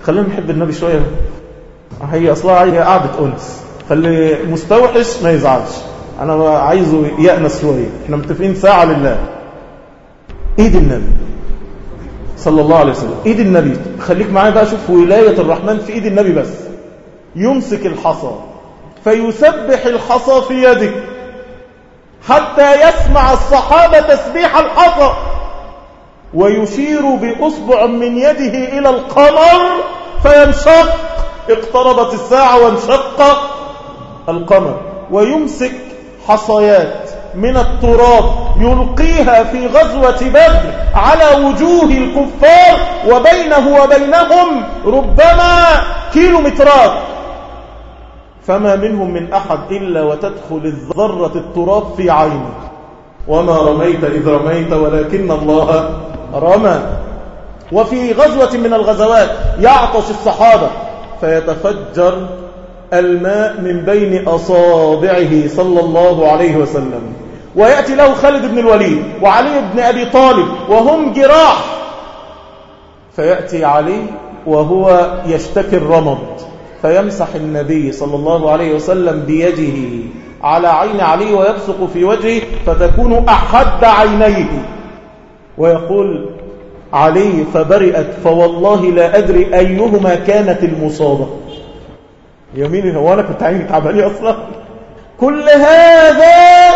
خلينا نحب النبي شوية هي أصلها هي قعدة أنس خلي مستوحش ما يزعلش أنا عايزه يأنس شوية احنا متفقين ساعة لله ايد النبي صلى الله عليه وسلم ايد النبي خليك معايا بقى شوف ولاية الرحمن في ايد النبي بس يمسك الحصى فيسبح الحصى في يده حتى يسمع الصحابة تسبيح الحصى ويشير بأصبع من يده إلى القمر فينشق اقتربت الساعة وانشق القمر ويمسك حصيات من التراب يلقيها في غزوة بدر على وجوه الكفار وبينه وبينهم ربما كيلومترات فما منهم من أحد إلا وتدخل الذرة التراب في عينه وما رميت إذ رميت ولكن الله رمى وفي غزوة من الغزوات يعطش الصحابة فيتفجر الماء من بين أصابعه صلى الله عليه وسلم ويأتي له خالد بن الوليد وعلي بن أبي طالب وهم جراح فيأتي علي وهو يشتكي الرمض فيمسح النبي صلى الله عليه وسلم بيده على عين علي ويبصق في وجهه فتكون أحد عينيه ويقول علي فبرئت فوالله لا أدري أيهما كانت المصابة يمين هو أنا كنت عيني تعباني أصلا كل هذا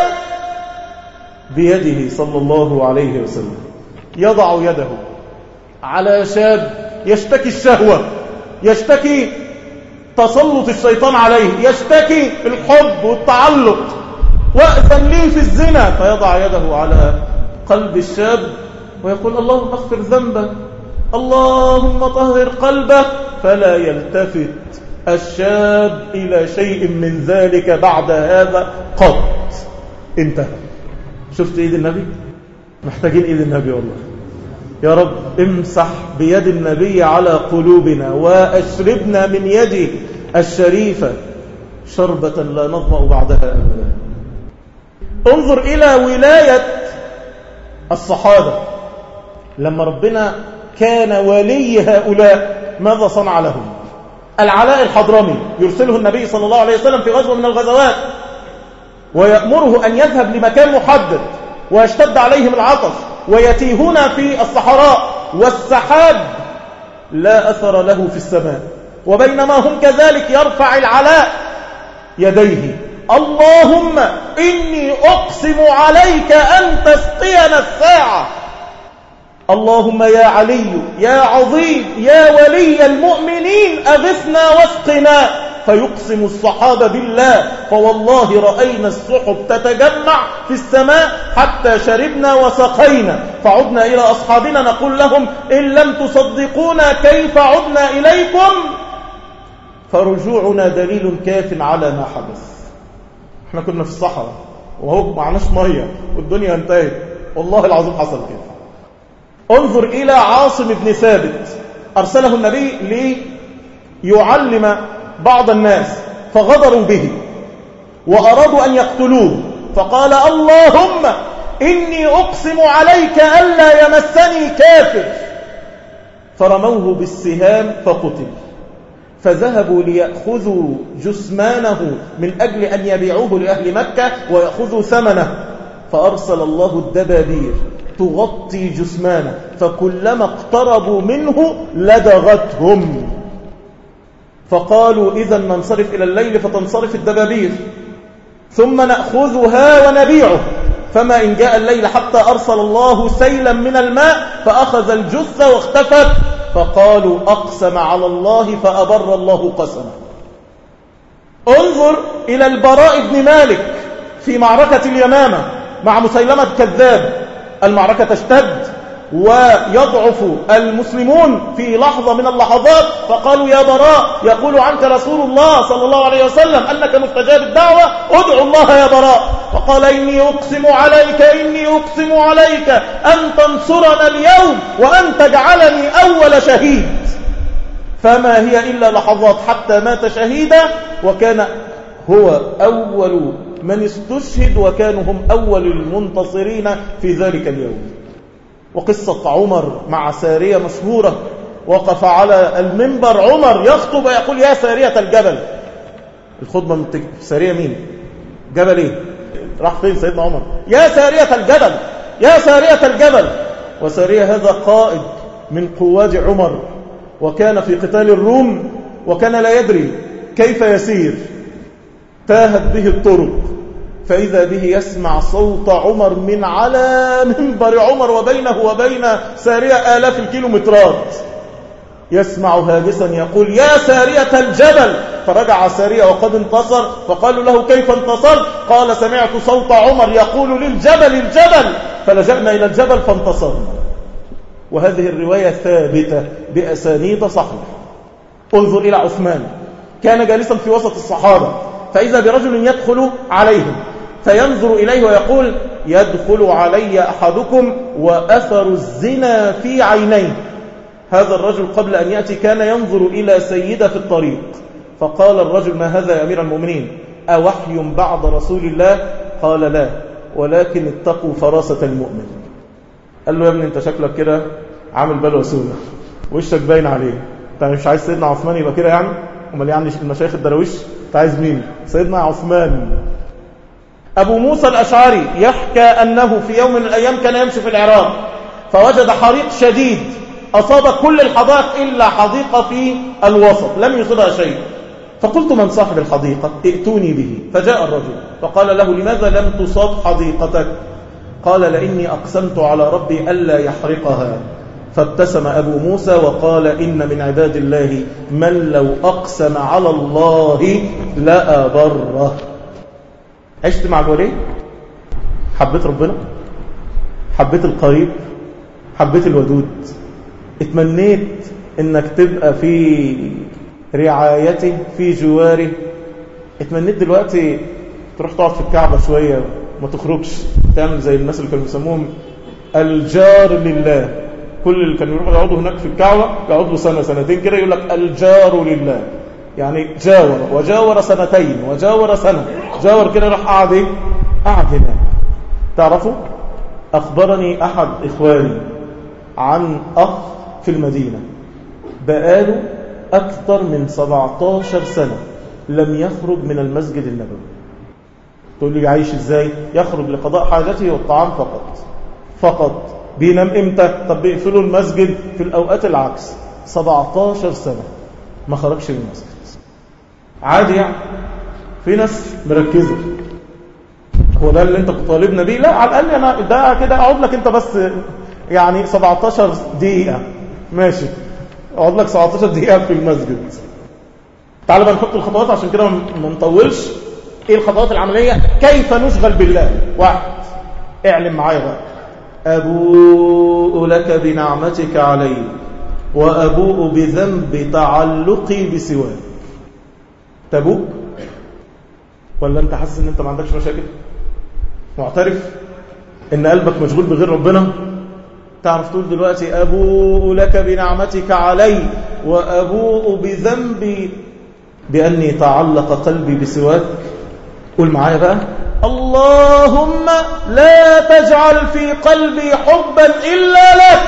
بيده صلى الله عليه وسلم يضع يده على شاب يشتكي الشهوة يشتكي تسلط الشيطان عليه يشتكي الحب والتعلق وأذن لي في الزنا فيضع يده على قلب الشاب ويقول اللهم اغفر ذنبه اللهم طهر قلبه فلا يلتفت الشاب إلى شيء من ذلك بعد هذا قط انتهى شفت ايد النبي محتاجين ايد النبي والله يا رب امسح بيد النبي على قلوبنا واشربنا من يده الشريفة شربة لا نظمأ بعدها أبدا انظر إلى ولاية الصحابة لما ربنا كان ولي هؤلاء ماذا صنع لهم العلاء الحضرمي يرسله النبي صلى الله عليه وسلم في غزوة من الغزوات ويأمره أن يذهب لمكان محدد ويشتد عليهم العطش ويتيهون في الصحراء والسحاب لا أثر له في السماء وبينما هم كذلك يرفع العلاء يديه اللهم إني أقسم عليك أن تسقينا الساعة اللهم يا علي يا عظيم يا ولي المؤمنين أغثنا واسقنا فيقسم الصحابة بالله فوالله رأينا السحب تتجمع في السماء حتى شربنا وسقينا فعدنا إلى أصحابنا نقول لهم إن لم تصدقونا كيف عدنا إليكم فرجوعنا دليل كاف على ما حدث احنا كنا في الصحراء وهو معناش مية والدنيا انتهت والله العظيم حصل كده انظر إلى عاصم بن ثابت أرسله النبي ليعلم بعض الناس فغدروا به وأرادوا أن يقتلوه فقال اللهم إني أقسم عليك ألا يمسني كافر فرموه بالسهام فقتل فذهبوا ليأخذوا جثمانه من أجل أن يبيعوه لأهل مكة ويأخذوا ثمنه فأرسل الله الدبابير تغطي جثمانه فكلما اقتربوا منه لدغتهم فقالوا إذا ننصرف إلى الليل فتنصرف الدبابير ثم نأخذها ونبيعه فما إن جاء الليل حتى أرسل الله سيلا من الماء فأخذ الجثة واختفت فقالوا أقسم على الله فأبر الله قسمه انظر إلى البراء بن مالك في معركة اليمامة مع مسيلمة كذاب المعركة تشتد ويضعف المسلمون في لحظة من اللحظات فقالوا يا براء يقول عنك رسول الله صلى الله عليه وسلم أنك مستجاب الدعوة ادعو الله يا براء فقال إني أقسم عليك إني أقسم عليك أن تنصرنا اليوم وأن تجعلني أول شهيد فما هي إلا لحظات حتى مات شهيدا وكان هو أول من استشهد وكانوا هم أول المنتصرين في ذلك اليوم وقصة عمر مع سارية مشهورة وقف على المنبر عمر يخطب يقول يا سارية الجبل الخطبة من سارية مين جبل ايه راح فين سيدنا عمر يا سارية الجبل يا سارية الجبل وسارية هذا قائد من قواد عمر وكان في قتال الروم وكان لا يدري كيف يسير تاهت به الطرق فإذا به يسمع صوت عمر من على منبر عمر وبينه وبين سارية آلاف الكيلومترات يسمع هاجسا يقول يا سارية الجبل فرجع سارية وقد انتصر فقالوا له كيف انتصر قال سمعت صوت عمر يقول للجبل الجبل فلجأنا إلى الجبل فانتصرنا وهذه الرواية ثابتة بأسانيد صحيح انظر إلى عثمان كان جالسا في وسط الصحابة فإذا برجل يدخل عليهم فينظر إليه ويقول يدخل علي أحدكم وأثر الزنا في عينيه هذا الرجل قبل أن يأتي كان ينظر إلى سيدة في الطريق فقال الرجل ما هذا يا أمير المؤمنين أوحي بعد رسول الله قال لا ولكن اتقوا فراسة المؤمن قال له يا ابني انت شكلك كده عامل بلوى سودة وشك باين عليه انت مش عايز سيدنا عثمان يبقى كده يعني امال يعني المشايخ الدراويش انت عايز مين سيدنا عثمان أبو موسى الأشعري يحكى أنه في يوم من الأيام كان يمشي في العراق فوجد حريق شديد أصاب كل الحدائق إلا حديقة في الوسط لم يصبها شيء فقلت من صاحب الحديقة ائتوني به فجاء الرجل فقال له لماذا لم تصاب حديقتك قال لإني أقسمت على ربي ألا يحرقها فابتسم أبو موسى وقال إن من عباد الله من لو أقسم على الله لأبره عشت مع الولي حبيت ربنا حبيت القريب حبيت الودود اتمنيت انك تبقى في رعايته في جواره اتمنيت دلوقتي تروح تقعد في الكعبة شوية ما تخرجش تعمل زي الناس اللي كانوا بيسموهم الجار لله كل اللي كانوا يروحوا يقعدوا هناك في الكعبة يقعدوا سنة سنتين كده يقول لك الجار لله يعني جاور وجاور سنتين وجاور سنة جاور كده راح قعد ايه قعد هناك تعرفوا أخبرني أحد إخواني عن أخ في المدينة بقاله أكثر من 17 سنة لم يخرج من المسجد النبوي تقول لي عايش ازاي يخرج لقضاء حاجته والطعام فقط فقط بينام امتى طب بيقفلوا المسجد في الأوقات العكس 17 سنة ما خرجش من المسجد عادي يعني في ناس مركزة هو ده اللي انت بتطالبنا بيه لا على الأقل أنا ده كده أقعد لك انت بس يعني 17 دقيقة ماشي اقعد لك 17 دقيقة في المسجد تعال بقى نحط الخطوات عشان كده ما نطولش ايه الخطوات العملية كيف نشغل بالله واحد اعلم معايا بقى أبوء لك بنعمتك علي وأبوء بذنب تعلقي بسواك تبوك ولا انت حاسس ان انت ما عندكش مشاكل معترف ان قلبك مشغول بغير ربنا تعرف تقول دلوقتي أبوء لك بنعمتك علي وأبوء بذنبي بأني تعلق قلبي بسواك قول معايا بقى اللهم لا تجعل في قلبي حبا إلا لك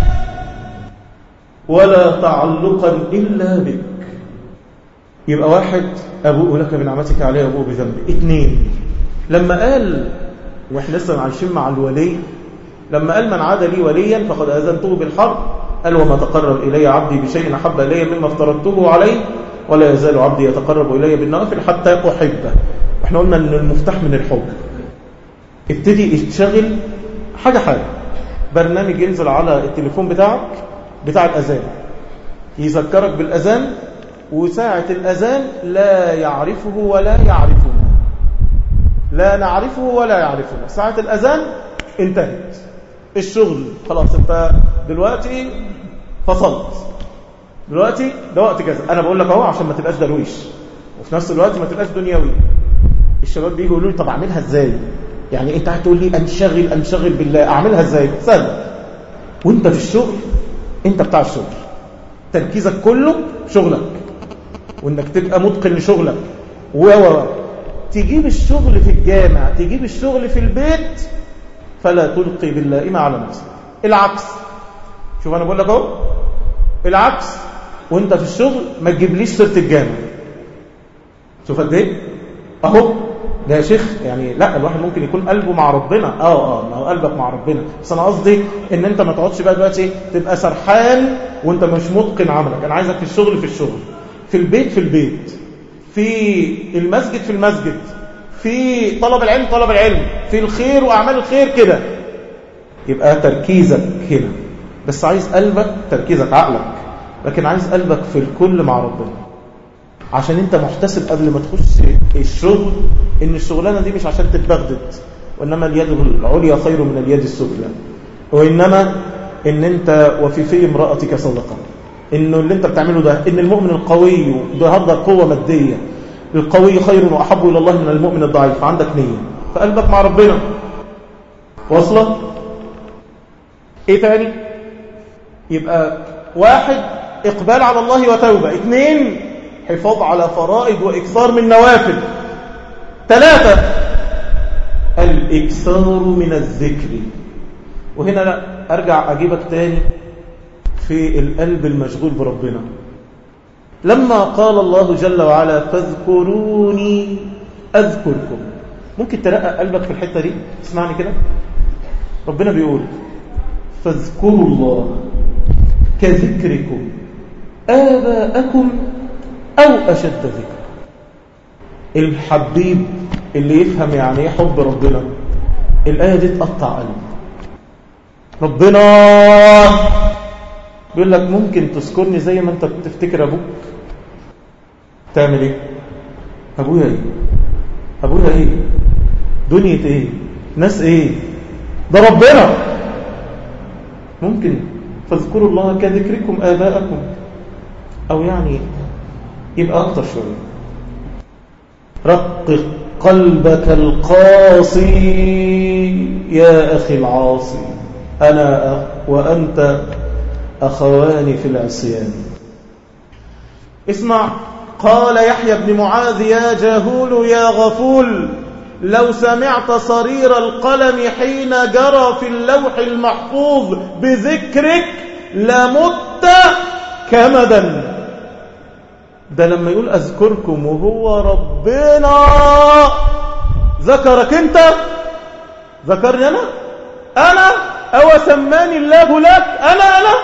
ولا تعلقا إلا بك يبقى واحد أبوء لك بنعمتك علي وأبوء بذنبي اثنين لما قال واحنا لسه عايشين مع الولي لما قال من عاد لي وليا فقد أذنته بالحرب قال وما تقرب إلي عبدي بشيء أحب إلي مما افترضته عليه ولا يزال عبدي يتقرب إلي بالنوافل حتى أحبه احنا قلنا ان المفتاح من الحب ابتدي اشتغل حاجة حاجة برنامج ينزل على التليفون بتاعك بتاع الأذان يذكرك بالأذان وساعة الأذان لا يعرفه ولا يعرفنا لا نعرفه ولا يعرفنا ساعة الأذان انتهت الشغل خلاص انت دلوقتي فصلت دلوقتي ده وقت كذا انا بقول لك اهو عشان ما تبقاش درويش وفي نفس الوقت ما تبقاش دنيوي الشباب بيجوا يقولوا لي طب اعملها ازاي يعني انت هتقول لي انشغل انشغل بالله اعملها ازاي سهل وانت في الشغل انت بتاع الشغل تركيزك كله شغلك وانك تبقى متقن لشغلك و تجيب الشغل في الجامع تجيب الشغل في البيت فلا تلقي باللائمة على نفسك العكس شوف انا بقول لك اهو العكس وانت في الشغل ما تجيبليش سيره الجامع شوف قد ايه اهو ده يا شيخ يعني لا الواحد ممكن يكون قلبه مع ربنا اه اه ما هو قلبك مع ربنا بس انا قصدي ان انت ما تقعدش بقى دلوقتي تبقى سرحان وانت مش متقن عملك انا عايزك في الشغل في الشغل في البيت في البيت في المسجد في المسجد في طلب العلم طلب العلم في الخير واعمال الخير كده يبقى تركيزك هنا بس عايز قلبك تركيزك عقلك لكن عايز قلبك في الكل مع ربنا عشان انت محتسب قبل ما تخش الشغل ان الشغلانه دي مش عشان تتبغدد وانما اليد العليا خير من اليد السفلى وانما ان انت وفي في امراتك صدقه انه اللي انت بتعمله ده ان المؤمن القوي ده هذا قوه ماديه القوي خير واحب الى الله من المؤمن الضعيف عندك نيه فقلبك مع ربنا واصله ايه تاني يبقى واحد اقبال على الله وتوبه اثنين حفاظ على فرائض واكثار من نوافل ثلاثه الاكثار من الذكر وهنا لا ارجع اجيبك تاني في القلب المشغول بربنا لما قال الله جل وعلا فاذكروني أذكركم ممكن ترقى قلبك في الحتة دي اسمعني كده ربنا بيقول فاذكروا الله كذكركم آباءكم أو أشد ذكر الحبيب اللي يفهم يعني ايه حب ربنا الآية دي تقطع قلبه ربنا بيقول لك ممكن تذكرني زي ما انت بتفتكر ابوك تعمل ايه ابويا ايه ابويا ايه دنيا ايه ناس ايه ده ربنا ممكن فاذكروا الله كذكركم آباءكم أو يعني يبقى أكتر شوية رقق قلبك القاسي يا أخي العاصي أنا وأنت أخوان في العصيان اسمع قال يحيى بن معاذ يا جاهول يا غفول لو سمعت صرير القلم حين جرى في اللوح المحفوظ بذكرك لمت كمدا ده لما يقول أذكركم وهو ربنا ذكرك انت ذكرني أنا أنا أو سماني الله لك أنا أنا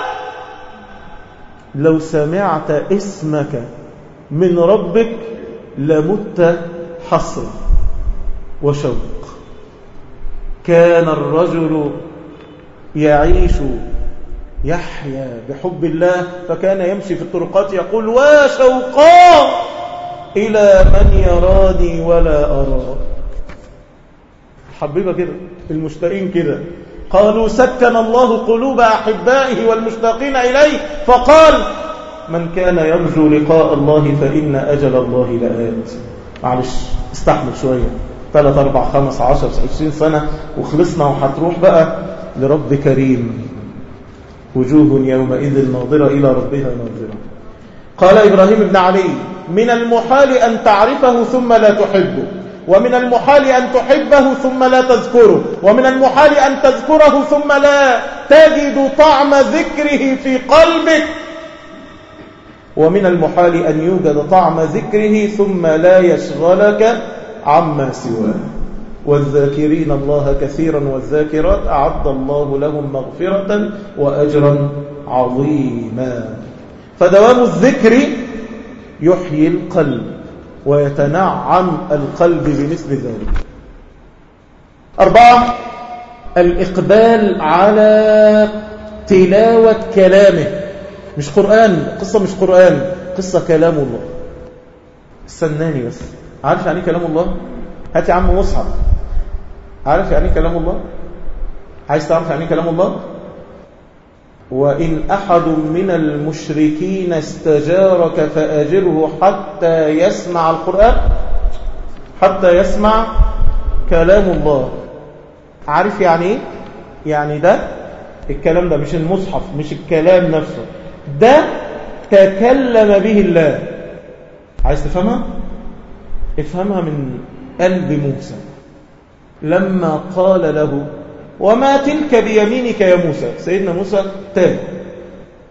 لو سمعت اسمك من ربك لمت حصر وشوق كان الرجل يعيش يحيا بحب الله فكان يمشي في الطرقات يقول وشوقا إلى من يراني ولا أرى حبيبة كده المشتاقين كده قالوا سكن الله قلوب أحبائه والمشتاقين إليه فقال من كان يرجو لقاء الله فإن أجل الله لآت معلش استحمل شوية ثلاث أربع خمس عشر عشرين سنة وخلصنا وهتروح بقى لرب كريم وجوه يومئذ ناظرة إلى ربها ناظرة قال إبراهيم بن علي من المحال أن تعرفه ثم لا تحبه ومن المحال أن تحبه ثم لا تذكره ومن المحال أن تذكره ثم لا تجد طعم ذكره في قلبك ومن المحال أن يوجد طعم ذكره ثم لا يشغلك عما سواه والذاكرين الله كثيرا والذاكرات أعد الله لهم مغفرة وأجرا عظيما فدوام الذكر يحيي القلب ويتنعم القلب بمثل ذلك أربعة الإقبال على تلاوة كلامه مش قرآن قصة مش قرآن قصة كلام الله استناني بس عارف يعني كلام الله هات يا عم مصحف عارف يعني كلام الله عايز تعرف يعني كلام الله وإن أحد من المشركين استجارك فأجره حتى يسمع القرآن حتى يسمع كلام الله عارف يعني ايه يعني ده الكلام ده مش المصحف مش الكلام نفسه ده تكلم به الله عايز تفهمها افهمها من قلب موسى لما قال له وما تلك بيمينك يا موسى سيدنا موسى تاب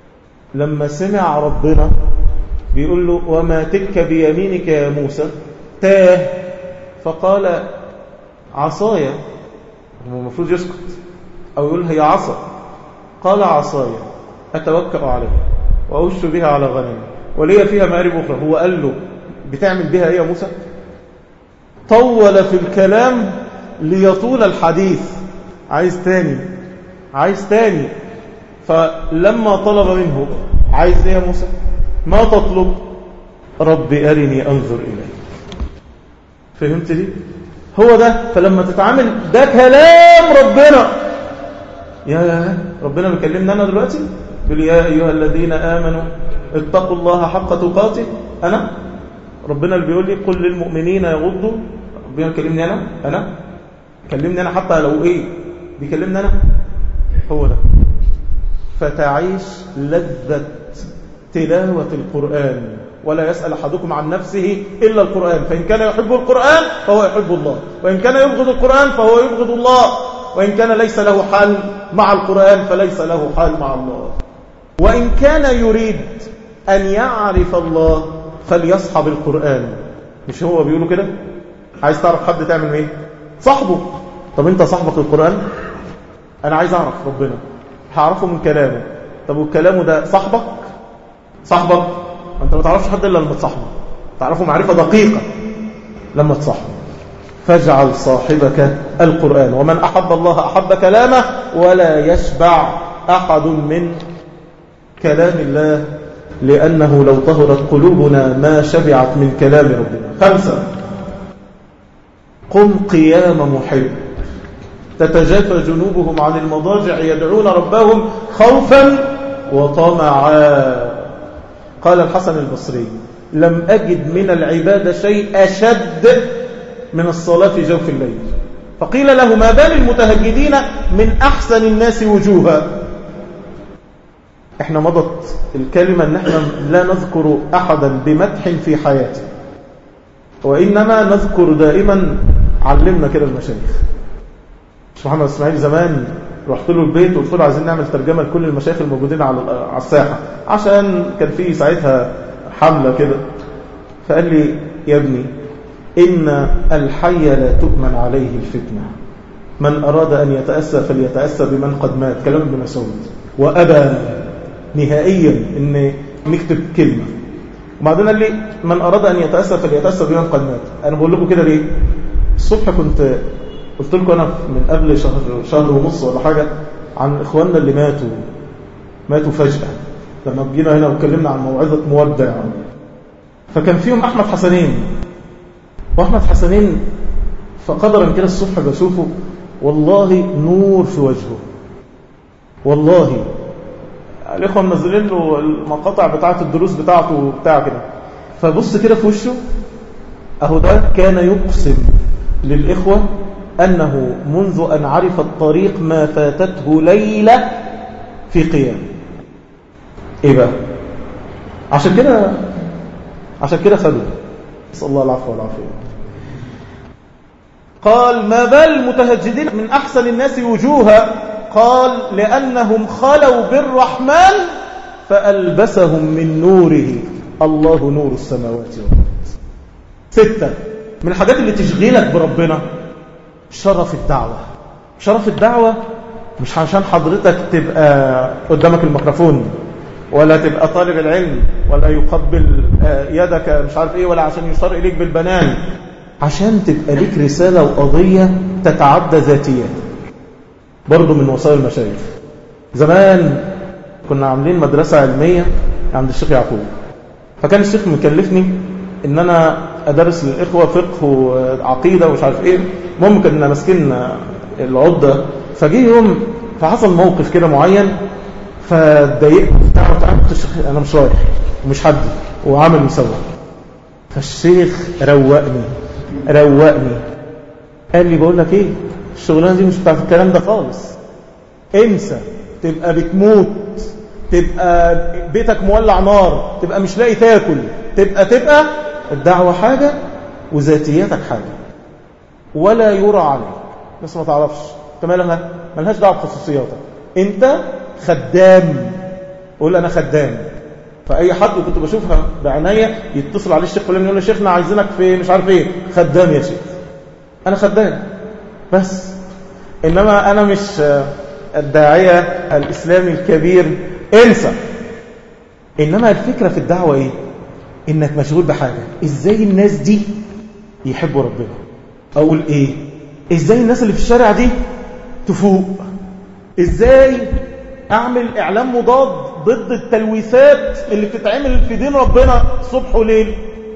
لما سمع ربنا بيقول له وما تلك بيمينك يا موسى تاه فقال عصايا هو المفروض يسكت أو يقول هي عصا قال عصايا أتوكأ عليها وأوش بها على غنمي ولي فيها مآرب أخرى هو قال له بتعمل بها إيه يا موسى طول في الكلام ليطول الحديث عايز تاني عايز تاني فلما طلب منه عايز ايه يا موسى ما تطلب ربي أرني أنظر إليك فهمت دي هو ده فلما تتعامل ده كلام ربنا يا ربنا بيكلمنا أنا دلوقتي بيقول يا أيها الذين آمنوا اتقوا الله حق تقاته أنا ربنا اللي بيقول لي قل للمؤمنين يغضوا ربنا بيكلمني أنا أنا كلمني أنا حتى لو إيه بيكلمني أنا هو ده فتعيش لذة تلاوة القرآن ولا يسأل أحدكم عن نفسه إلا القرآن فإن كان يحب القرآن فهو يحب الله وإن كان يبغض القرآن فهو يبغض الله وإن كان ليس له حال مع القرآن فليس له حال مع الله وإن كان يريد أن يعرف الله فليصحب القرآن مش هو بيقولوا كده عايز تعرف حد تعمل ايه صاحبه طب انت صاحبك القرآن انا عايز اعرف ربنا هعرفه من كلامه طب وكلامه ده صاحبك صاحبك انت ما تعرفش حد الا لما تصاحبه تعرفه معرفة دقيقة لما تصاحبه فاجعل صاحبك القرآن ومن أحب الله أحب كلامه ولا يشبع أحد من كلام الله لأنه لو طهرت قلوبنا ما شبعت من كلام ربنا خمسة قم قيام محب تتجافى جنوبهم عن المضاجع يدعون ربهم خوفا وطمعا قال الحسن البصري لم أجد من العبادة شيء أشد من الصلاة في جوف الليل فقيل له ما بال المتهجدين من أحسن الناس وجوها احنا مضت الكلمة ان احنا لا نذكر احدا بمدح في حياته وانما نذكر دائما علمنا كده المشايخ مش محمد اسماعيل زمان رحت له البيت وقلت له عايزين نعمل ترجمة لكل المشايخ الموجودين على على الساحة عشان كان في ساعتها حملة كده فقال لي يا ابني إن الحي لا تؤمن عليه الفتنة من أراد أن يتأسى فليتأسى بمن قد مات كلام ابن مسعود وأبى نهائيا ان نكتب كلمة وبعدين قال لي من أراد أن يتأسى فليتأسى بمن قد مات أنا بقول لكم كده ليه الصبح كنت قلت لكم أنا من قبل شهر, شهر ونص ولا حاجة عن إخواننا اللي ماتوا ماتوا فجأة لما جينا هنا واتكلمنا عن موعظة مودع فكان فيهم أحمد حسنين وأحمد حسنين فقدرا كده الصبح بشوفه والله نور في وجهه والله الإخوة منزلين له المقاطع بتاعة الدروس بتاعته وبتاع كده فبص كده في وشه أهو ده كان يقسم للإخوة أنه منذ أن عرف الطريق ما فاتته ليلة في قيام إيه بقى عشان كده عشان كده خدوا نسأل الله العفو والعافية قال ما بال المتهجدين من أحسن الناس وجوها قال لأنهم خلوا بالرحمن فألبسهم من نوره الله نور السماوات والأرض ستة من الحاجات اللي تشغيلك بربنا شرف الدعوة شرف الدعوة مش عشان حضرتك تبقى قدامك الميكروفون ولا تبقى طالب العلم ولا يقبل يدك مش عارف ايه ولا عشان يشار إليك بالبنان عشان تبقى ليك رسالة وقضية تتعدى ذاتياتك برضو من وسائل المشايخ زمان كنا عاملين مدرسة علمية عند الشيخ يعقوب فكان الشيخ مكلفني ان انا ادرس للاخوة فقه وعقيدة ومش عارف ايه المهم كنا ماسكين العدة فجي يوم فحصل موقف كده معين فاتضايقت بتاع بتاع الشيخ انا مش رايح ومش حد وعامل مسوى فالشيخ روقني روقني قال لي بقول لك ايه الشغلانه دي مش بتاعت الكلام ده خالص انسى تبقى بتموت تبقى بيتك مولع نار تبقى مش لاقي تاكل تبقى تبقى الدعوة حاجة وذاتياتك حاجة ولا يرى عليك بس ما تعرفش انت مالها ملهاش دعوة بخصوصياتك انت خدام اقول انا خدام فاي حد كنت بشوفها بعناية يتصل عليه الشيخ فلان يقول له شيخنا عايزينك في مش عارف ايه خدام يا شيخ انا خدام بس انما انا مش الداعية الاسلامي الكبير انسى انما الفكرة في الدعوة ايه انك مشغول بحاجة ازاي الناس دي يحبوا ربنا اقول ايه ازاي الناس اللي في الشارع دي تفوق ازاي اعمل اعلام مضاد ضد التلويثات اللي بتتعمل في دين ربنا صبح وليل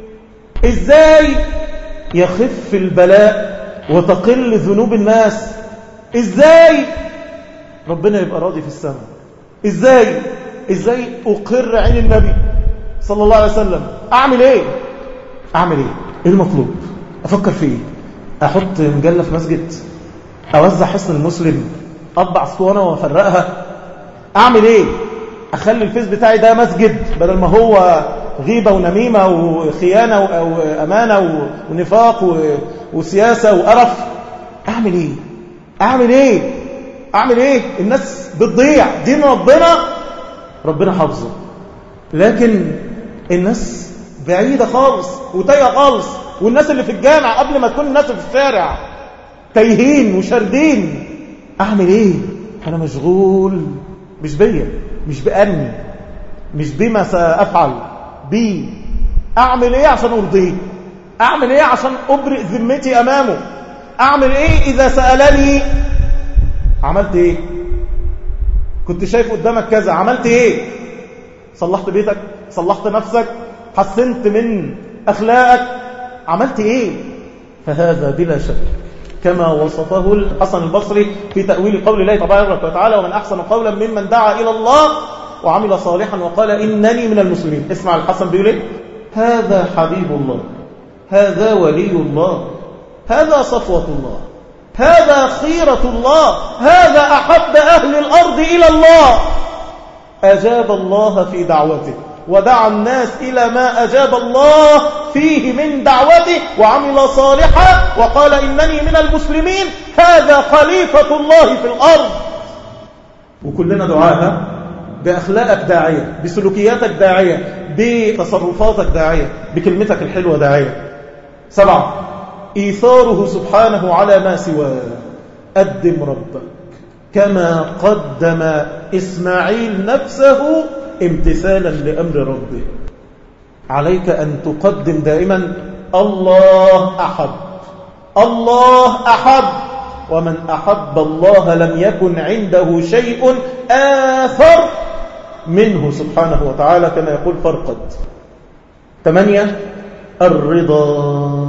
ازاي يخف البلاء وتقل ذنوب الناس ازاي ربنا يبقى راضي في السماء ازاي ازاي اقر عين النبي صلى الله عليه وسلم اعمل ايه اعمل ايه ايه المطلوب افكر في ايه احط مجله في مسجد اوزع حصن المسلم اطبع اسطوانه وافرقها اعمل ايه اخلي الفيس بتاعي ده مسجد بدل ما هو غيبه ونميمه وخيانه او امانه ونفاق وسياسه وقرف اعمل ايه اعمل ايه اعمل ايه الناس بتضيع دين ربنا ربنا حافظه لكن الناس بعيدة خالص وتايهة خالص والناس اللي في الجامع قبل ما تكون الناس في الشارع تايهين وشاردين اعمل ايه انا مشغول مش بيا مش بأني مش بما سأفعل بي اعمل ايه عشان ارضيه اعمل ايه عشان ابرئ ذمتي امامه اعمل ايه اذا سألني عملت ايه كنت شايف قدامك كذا عملت ايه صلحت بيتك صلحت نفسك حسنت من أخلاقك عملت إيه فهذا بلا شك كما وصفه الحسن البصري في تأويل قول الله تبارك وتعالى ومن أحسن قولا ممن دعا إلى الله وعمل صالحا وقال إنني من المسلمين اسمع الحسن بيقول إيه هذا حبيب الله هذا ولي الله هذا صفوة الله هذا خيرة الله هذا أحب أهل الأرض إلى الله أجاب الله في دعوته ودعا الناس إلى ما أجاب الله فيه من دعوته وعمل صالحا وقال إنني من المسلمين هذا خليفة الله في الأرض وكلنا دعاها بأخلاقك داعية بسلوكياتك داعية بتصرفاتك داعية بكلمتك الحلوة داعية سبعة إيثاره سبحانه على ما سواه قدم ربك كما قدم إسماعيل نفسه امتثالا لأمر ربه عليك أن تقدم دائما الله أحب الله أحب ومن أحب الله لم يكن عنده شيء آخر منه سبحانه وتعالى كما يقول فرقد ثمانية الرضا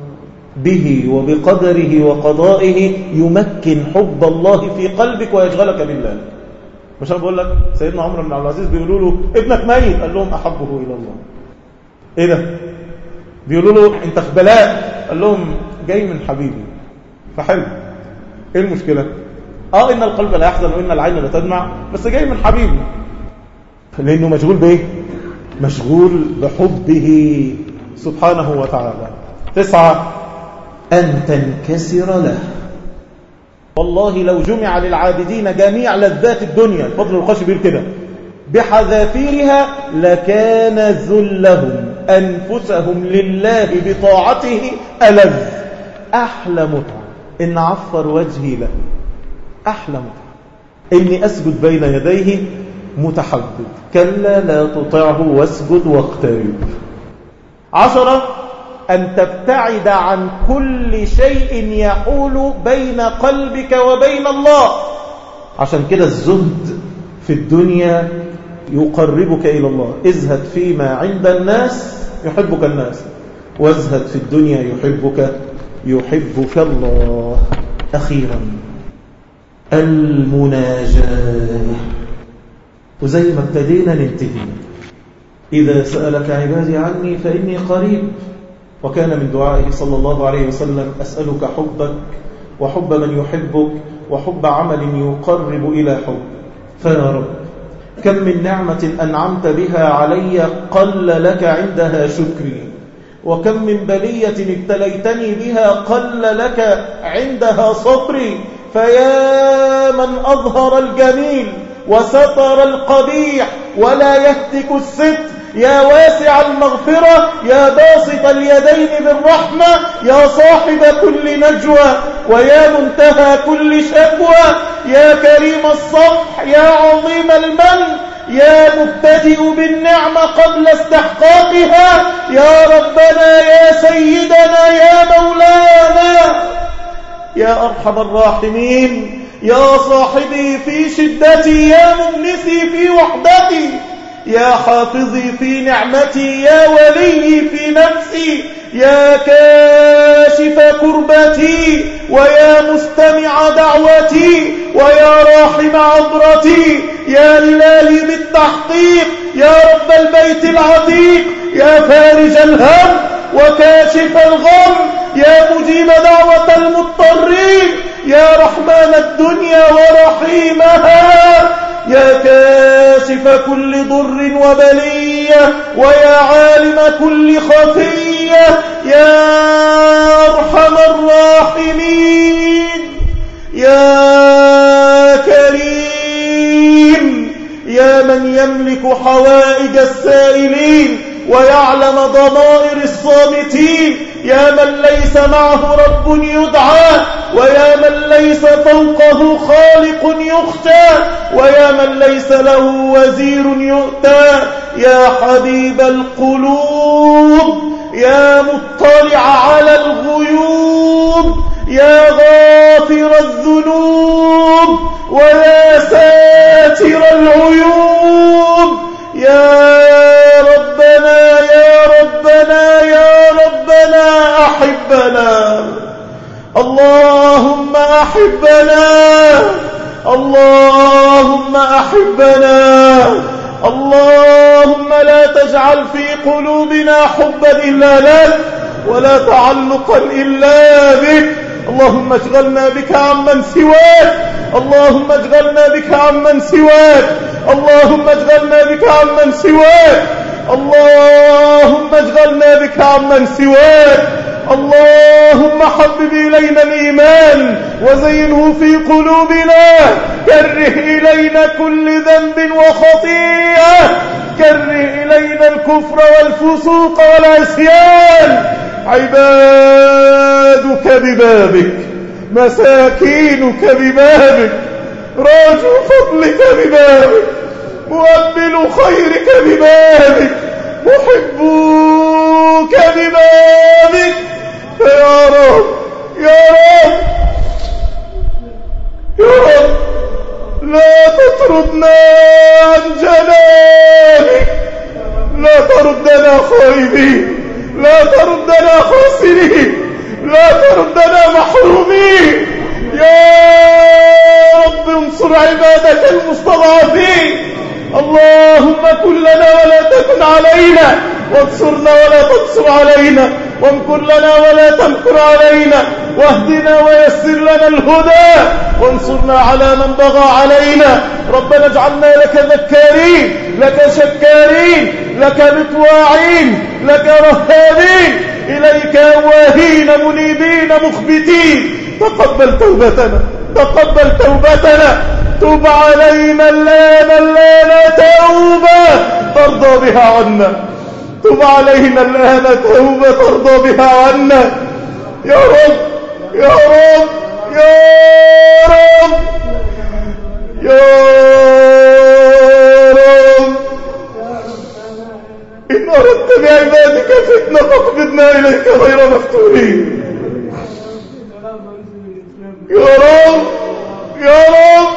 به وبقدره وقضائه يمكن حب الله في قلبك ويشغلك بالله مش انا بقول لك سيدنا عمر بن عبد العزيز بيقولوا له ابنك ميت قال لهم احبه الى الله ايه ده بيقولوا له انت في بلاء قال لهم جاي من حبيبي فحلو ايه المشكله اه ان القلب لا يحزن وان العين لا تدمع بس جاي من حبيبي لانه مشغول بايه مشغول بحبه سبحانه وتعالى تسعة أن تنكسر له والله لو جمع للعابدين جميع لذات الدنيا الفضل القاشي بيقول كده بحذافيرها لكان ذلهم أنفسهم لله بطاعته ألذ أحلى متعة إن عفر وجهي له أحلى متعة إني أسجد بين يديه متحبب كلا لا تطعه واسجد واقترب عشرة أن تبتعد عن كل شيء يحول بين قلبك وبين الله عشان كده الزهد في الدنيا يقربك إلى الله ازهد فيما عند الناس يحبك الناس وازهد في الدنيا يحبك يحبك الله أخيرا المناجاة وزي ما ابتدينا ننتهي إذا سألك عبادي عني فإني قريب وكان من دعائه صلى الله عليه وسلم أسألك حبك وحب من يحبك وحب عمل يقرب إلى حب فيا رب كم من نعمة أنعمت بها علي قل لك عندها شكري وكم من بلية ابتليتني بها قل لك عندها صبري فيا من أظهر الجميل وستر القبيح ولا يهتك الستر يا واسع المغفرة يا باسط اليدين بالرحمة يا صاحب كل نجوى ويا منتهى كل شكوى يا كريم الصفح يا عظيم المن يا مبتدئ بالنعمة قبل استحقاقها يا ربنا يا سيدنا يا مولانا يا أرحم الراحمين يا صاحبي في شدتي يا مؤنسي في وحدتي يا حافظي في نعمتي يا ولي في نفسي يا كاشف كربتي ويا مستمع دعوتي ويا راحم عبرتي يا إلهي بالتحقيق يا رب البيت العتيق يا فارج الهم وكاشف الغم يا مجيب دعوة المضطرين يا رحمن الدنيا ورحيمها يا كاشف كل ضر وبلية ويا عالم كل خفية يا أرحم الراحمين يا كريم يا من يملك حوائج السائلين ويعلم ضمائر الصامتين يا من ليس معه رب يدعى ويا من ليس فوقه خالق يخشى ويا من ليس له وزير يؤتى يا حبيب القلوب يا مطلع على الغيوب يا غافر الذنوب ويا ساتر العيوب يا ربنا يا ربنا يا ربنا أحبنا اللهم أحبنا اللهم أحبنا اللهم لا تجعل في قلوبنا حبا إلا لك ولا تعلقا إلا بك اللهم اشغلنا بك عمن سواك اللهم اشغلنا بك عمن سواك اللهم اشغلنا بك عمن سواك اللهم اشغلنا بك عمن سواك اللهم حبب إلينا الإيمان وزينه في قلوبنا كره إلينا كل ذنب وخطيئة كره إلينا الكفر والفسوق والعصيان عبادك ببابك مساكينك ببابك راجو فضلك ببابك مؤمل خيرك ببابك محبوك ببابك يا رب يا رب يا رب لا تطردنا عن جنابك لا تردنا خائبين لا تردنا خاسرين لا تردنا محرومين يا رب انصر عبادك المستضعفين اللهم كن لنا ولا تكن علينا وانصرنا ولا تنصر علينا وامكر لنا ولا تمكر علينا واهدنا ويسر لنا الهدى وانصرنا على من بغى علينا ربنا اجعلنا لك ذكارين لك شكارين لك مطواعين لك رهابين إليك أواهين منيبين مخبتين تقبل توبتنا تقبل توبتنا تب علينا الآن الآن توبة ترضى بها عنا تب علينا الآن توبة ترضى بها عنا يا رب يا رب يا رب يا رب إن أردت بعبادك فتنة فاقبضنا إليك غير مفتونين يا رب يا رب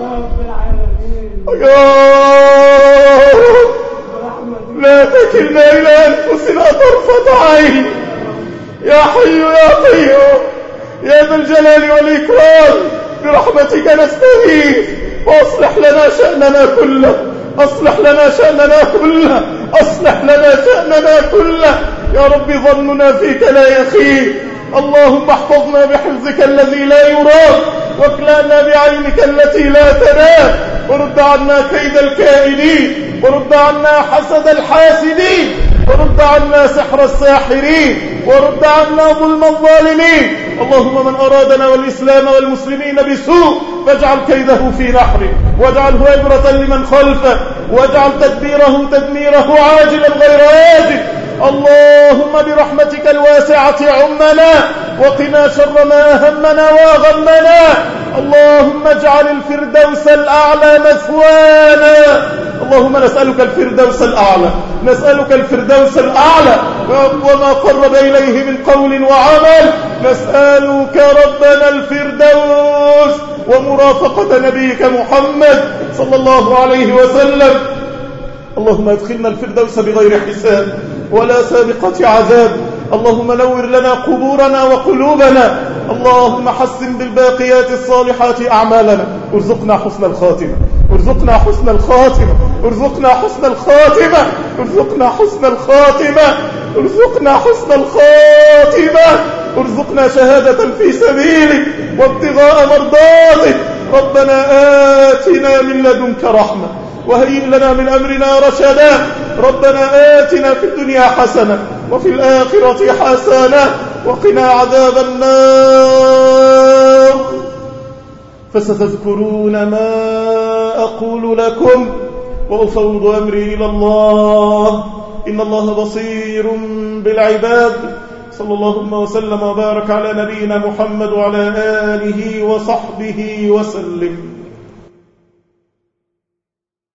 يا رب لا تكلنا إلى أنفسنا طرفة عين يا حي يا قيوم يا ذا الجلال والإكرام برحمتك نستغيث وأصلح لنا شأننا كله أصلح لنا شأننا كله أصلح لنا شأننا كله يا رب ظننا فيك لا يخيب اللهم احفظنا بحفظك الذي لا يرام واكلانا بعينك التي لا تنام ورد عنا كيد الكائدين ورد عنا حسد الحاسدين ورد عنا سحر الساحرين ورد عنا ظلم الظالمين اللهم من أرادنا والإسلام والمسلمين بسوء فاجعل كيده في نحره واجعله عبرة لمن خلفه واجعل تدبيره تدميره عاجلا غير آجل اللهم برحمتك الواسعة عمنا وقنا شر ما أهمنا وأغمنا اللهم اجعل الفردوس الأعلى مثوانا اللهم نسألك الفردوس الأعلى نسألك الفردوس الأعلى وما قرب إليه من قول وعمل نسألك ربنا الفردوس ومرافقة نبيك محمد صلى الله عليه وسلم اللهم ادخلنا الفردوس بغير حساب ولا سابقة عذاب اللهم نور لنا قبورنا وقلوبنا اللهم حسن بالباقيات الصالحات أعمالنا ارزقنا حسن الخاتمة ارزقنا حسن الخاتمة ارزقنا حسن الخاتمة ارزقنا حسن الخاتمة ارزقنا حسن الخاتمة ارزقنا شهادة في سبيلك وابتغاء مرضاتك ربنا آتنا من لدنك رحمة وهيئ لنا من أمرنا رشدا ربنا آتنا في الدنيا حسنة وفي الآخرة حسنة وقنا عذاب النار فستذكرون ما أقول لكم وأفوض أمري إلى الله إن الله بصير بالعباد صلى الله وسلم وبارك على نبينا محمد وعلى آله وصحبه وسلم